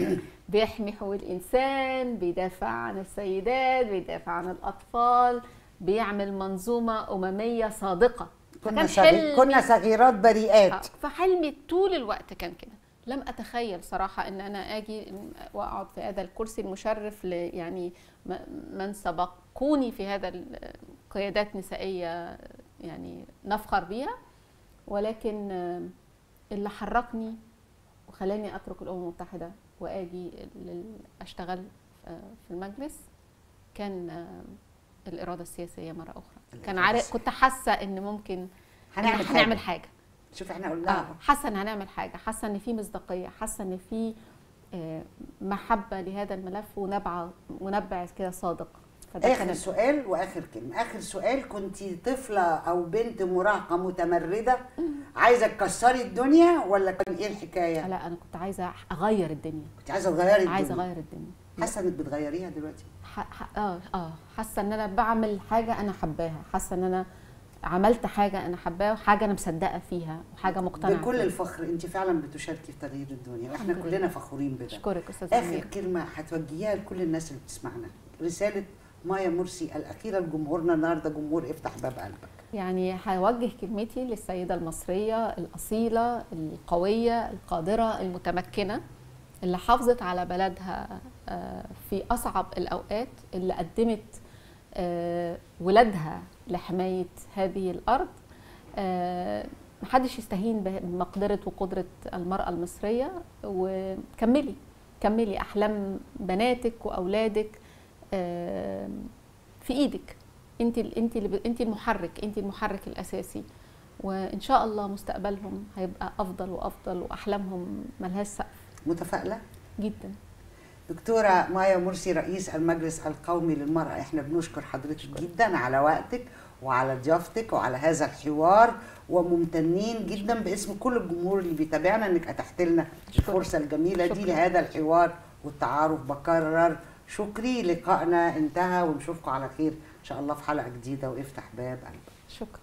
بيحمي حقوق الانسان بيدافع عن السيدات بيدافع عن الاطفال بيعمل منظومه امميه صادقه كنا فكان صغير حلمي- كنا صغيرات بريئات آه، فحلمي طول الوقت كان كده لم اتخيل صراحه ان انا اجي واقعد في هذا الكرسي المشرف ل يعني م- من سبقوني في هذا ال- قيادات نسائيه يعني نفخر بيها ولكن آه، اللي حركني وخلاني اترك الامم المتحده واجي لل- اشتغل آه، في المجلس كان آه، الاراده السياسيه مره اخرى كان الإرادة عارف السياسية. كنت حاسه ان ممكن هنعمل إن حاجة. هنعمل حاجه شوف احنا اه قلنا حاسه ان هنعمل حاجه حاسه ان في مصداقيه حاسه ان في آه، محبه لهذا الملف ونبع ونبع كده صادق فده اخر كان سؤال واخر كلمه اخر سؤال كنت طفله او بنت مراهقه متمرده عايزه تكسري الدنيا ولا كان ايه الحكايه لا انا كنت عايزه اغير الدنيا كنت عايزه تغيري الدنيا عايزه اغير الدنيا حاسه انك بتغيريها دلوقتي ح- ح- اه اه حاسه ان انا بعمل حاجه انا حباها حاسه ان انا عملت حاجه انا حباها وحاجه انا مصدقه فيها وحاجه مقتنعه بكل فيها. الفخر انت فعلا بتشاركي في تغيير الدنيا واحنا الحمد كلنا لله. فخورين بده اشكرك استاذ اخر امير كلمه هتوجهيها لكل الناس اللي بتسمعنا رساله مايا مرسي الاخيره لجمهورنا النهارده جمهور افتح باب قلبك يعني هوجه كلمتي للسيدة المصرية الأصيلة القوية القادرة المتمكنة اللي حافظت على بلدها آه، في أصعب الأوقات اللي قدمت آه، ولادها لحماية هذه الأرض آه، محدش يستهين بمقدرة وقدرة المرأة المصرية وكملي كملي أحلام بناتك وأولادك آه، في إيدك انت ال- انت اللي ب- انت المحرك انت المحرك الاساسي وان شاء الله مستقبلهم هيبقى افضل وافضل واحلامهم ملهاش سقف متفائله جدا دكتورة مايا مرسي رئيس المجلس القومي للمرأة احنا بنشكر حضرتك جدا على وقتك وعلى ضيافتك وعلى هذا الحوار وممتنين جدا باسم كل الجمهور اللي بيتابعنا انك اتحت لنا الفرصه الجميله دي شكراً. لهذا الحوار والتعارف بكرر شكري لقائنا انتهى ونشوفكم على خير ان شاء الله في حلقه جديده وافتح باب قلبك شكرا